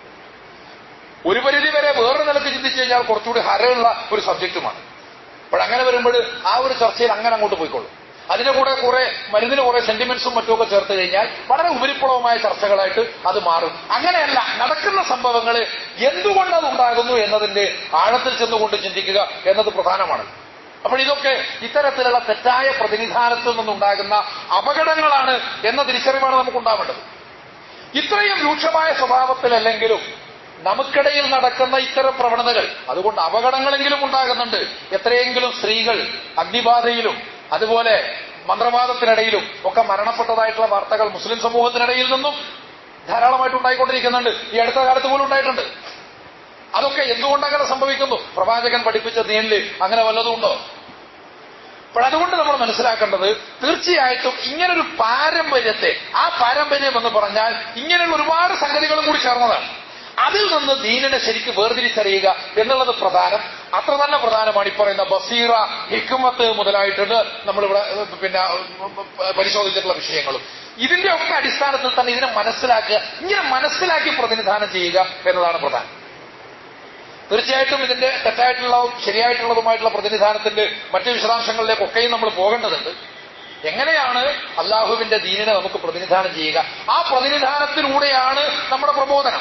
A: ഒരു പരിധി വരെ വേറൊരു നിലക്ക് ചിന്തിച്ചു കഴിഞ്ഞാൽ കുറച്ചുകൂടി ഹരമുള്ള ഒരു സബ്ജക്റ്റുമാണ് അപ്പോഴങ്ങനെ വരുമ്പോൾ ആ ഒരു ചർച്ചയിൽ അങ്ങനെ അങ്ങോട്ട് പോയിക്കൊള്ളും അതിന്റെ കൂടെ കുറെ മരുന്നിന് കുറെ സെന്റിമെന്റ്സും മറ്റുമൊക്കെ ചേർത്ത് കഴിഞ്ഞാൽ വളരെ ഉപരിപ്ലവമായ ചർച്ചകളായിട്ട് അത് മാറും അങ്ങനെയല്ല നടക്കുന്ന സംഭവങ്ങൾ എന്തുകൊണ്ട് അത് ഉണ്ടാകുന്നു എന്നതിന്റെ ആഴത്തിൽ ചെന്നുകൊണ്ട് ചിന്തിക്കുക എന്നത് പ്രധാനമാണ് അപ്പോൾ ഇതൊക്കെ ഇത്തരത്തിലുള്ള തെറ്റായ പ്രതിനിധാനത്തിൽ നിന്നുണ്ടാകുന്ന അപകടങ്ങളാണ് എന്ന തിരിച്ചറിവാണ് നമുക്കുണ്ടാവേണ്ടത് ഇത്രയും രൂക്ഷമായ സ്വഭാവത്തിലല്ലെങ്കിലും നമുക്കിടയിൽ നടക്കുന്ന ഇത്തരം പ്രവണതകൾ അതുകൊണ്ട് അപകടങ്ങളെങ്കിലും ഉണ്ടാകുന്നുണ്ട് എത്രയെങ്കിലും സ്ത്രീകൾ അഗ്നിബാധയിലും അതുപോലെ മന്ത്രവാദത്തിനിടയിലും ഒക്കെ മരണപ്പെട്ടതായിട്ടുള്ള വാർത്തകൾ മുസ്ലിം സമൂഹത്തിനിടയിൽ നിന്നും ധാരാളമായിട്ട് ഉണ്ടായിക്കൊണ്ടിരിക്കുന്നുണ്ട് ഈ അടുത്ത കാലത്ത് പോലും ഉണ്ടായിട്ടുണ്ട് അതൊക്കെ എന്തുകൊണ്ട് അങ്ങനെ സംഭവിക്കുന്നു പ്രവാചകൻ പഠിപ്പിച്ച ദീനില് അങ്ങനെ വല്ലതും ഉണ്ടോ അപ്പോൾ അതുകൊണ്ട് നമ്മൾ മനസ്സിലാക്കേണ്ടത് തീർച്ചയായിട്ടും ഇങ്ങനൊരു പാരമ്പര്യത്തെ ആ പാരമ്പര്യം എന്ന് പറഞ്ഞാൽ ഇങ്ങനെയുള്ള ഒരുപാട് സംഗതികളും കൂടി ചേർന്നതാണ് അതിൽ നിന്ന് ദീനിനെ ശരിക്ക് വേർതിരിച്ചറിയുക എന്നുള്ളത് പ്രധാനം അത്ര തന്നെ പ്രധാനമാണ് ഈ പറയുന്ന ബസീറ ഹിക്കുമത്ത് മുതലായിട്ടുണ്ട് നമ്മളിവിടെ പിന്നെ പരിശോധിച്ചിട്ടുള്ള വിഷയങ്ങളും ഇതിന്റെ ഒക്കെ അടിസ്ഥാനത്തിൽ തന്നെ ഇതിനെ മനസ്സിലാക്കുക ഇങ്ങനെ മനസ്സിലാക്കി പ്രതിനിധാനം ചെയ്യുക എന്നതാണ് പ്രധാനം തീർച്ചയായിട്ടും ഇതിന്റെ തെറ്റായിട്ടുള്ള ശരിയായിട്ടുള്ളതുമായിട്ടുള്ള പ്രതിനിധാനത്തിന്റെ മറ്റു വിശദാംശങ്ങളിലേക്കൊക്കെയും നമ്മൾ പോകേണ്ടതുണ്ട് എങ്ങനെയാണ് അള്ളാഹുവിന്റെ ദീനിനെ നമുക്ക് പ്രതിനിധാനം ചെയ്യുക ആ പ്രതിനിധാനത്തിലൂടെയാണ് നമ്മുടെ പ്രബോധനം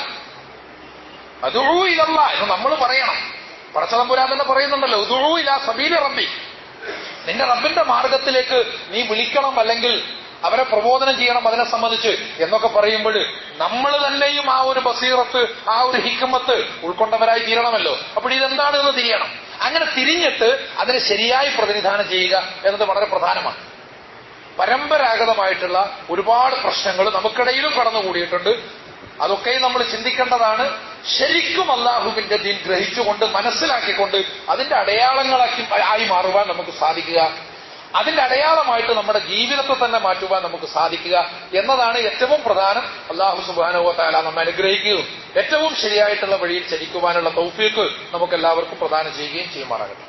A: അതുഴൂ ഇതല്ല എന്ന് നമ്മൾ പറയണം പടച്ചതമ്പുരാൻ തന്നെ പറയുന്നുണ്ടല്ലോ ഉദുഴൂ ഇല്ല സബീല റബ്ബി നിന്റെ റബ്ബിന്റെ മാർഗത്തിലേക്ക് നീ വിളിക്കണം അല്ലെങ്കിൽ അവരെ പ്രബോധനം ചെയ്യണം അതിനെ സംബന്ധിച്ച് എന്നൊക്കെ പറയുമ്പോൾ നമ്മൾ തന്നെയും ആ ഒരു ബസീറത്ത് ആ ഒരു ഹിക്കമത്ത് ഉൾക്കൊണ്ടവരായി തീരണമല്ലോ അപ്പോൾ ഇതെന്താണ് എന്ന് തിരിയണം അങ്ങനെ തിരിഞ്ഞിട്ട് അതിനെ ശരിയായി പ്രതിനിധാനം ചെയ്യുക എന്നത് വളരെ പ്രധാനമാണ് പരമ്പരാഗതമായിട്ടുള്ള ഒരുപാട് പ്രശ്നങ്ങൾ നമുക്കിടയിലും കടന്നുകൂടിയിട്ടുണ്ട് അതൊക്കെ നമ്മൾ ചിന്തിക്കേണ്ടതാണ് ശരിക്കും അള്ളാഹുവിന്റെ ദീൻ ഗ്രഹിച്ചുകൊണ്ട് മനസ്സിലാക്കിക്കൊണ്ട് അതിന്റെ അടയാളങ്ങളാക്കി ആയി മാറുവാൻ നമുക്ക് സാധിക്കുക അതിന്റെ അടയാളമായിട്ട് നമ്മുടെ ജീവിതത്തെ തന്നെ മാറ്റുവാൻ നമുക്ക് സാധിക്കുക എന്നതാണ് ഏറ്റവും പ്രധാനം അള്ളാഹു സുബാനുവത്താല നമ്മെ അനുഗ്രഹിക്കുകയും ഏറ്റവും ശരിയായിട്ടുള്ള വഴിയിൽ ചരിക്കുവാനുള്ള തൗഫീക്ക് നമുക്ക് എല്ലാവർക്കും പ്രദാനം ചെയ്യുകയും ചെയ്യുമാറാകട്ടെ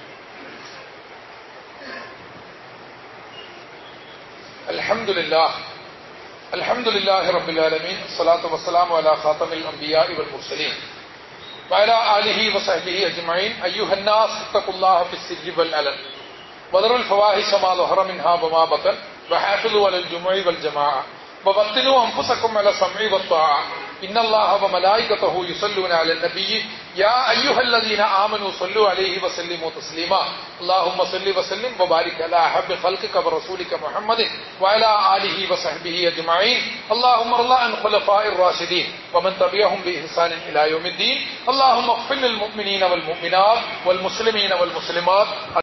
A: അൽഹംദുലില്ലാ الحمد لله رب العالمين الصلاة والسلام على خاتم الأنبياء والمرسلين وعلى آله وصحبه أجمعين أيها الناس اتقوا الله في السر والعلن وذروا الفواحش ما ظهر منها وما بطن وحافظوا على الجمع والجماعة وبطلوا أنفسكم على السمع والطاعة إن الله وملائكته يصلون على النبي يا أيها الذين آمنوا صلوا عليه وسلموا تسليما اللهم صل وسلم وبارك على أحب خلقك ورسولك محمد وعلى آله وصحبه أجمعين اللهم ارضى عن خلفاء الراشدين ومن تبعهم بإحسان إلى يوم الدين اللهم اغفر للمؤمنين والمؤمنات والمسلمين والمسلمات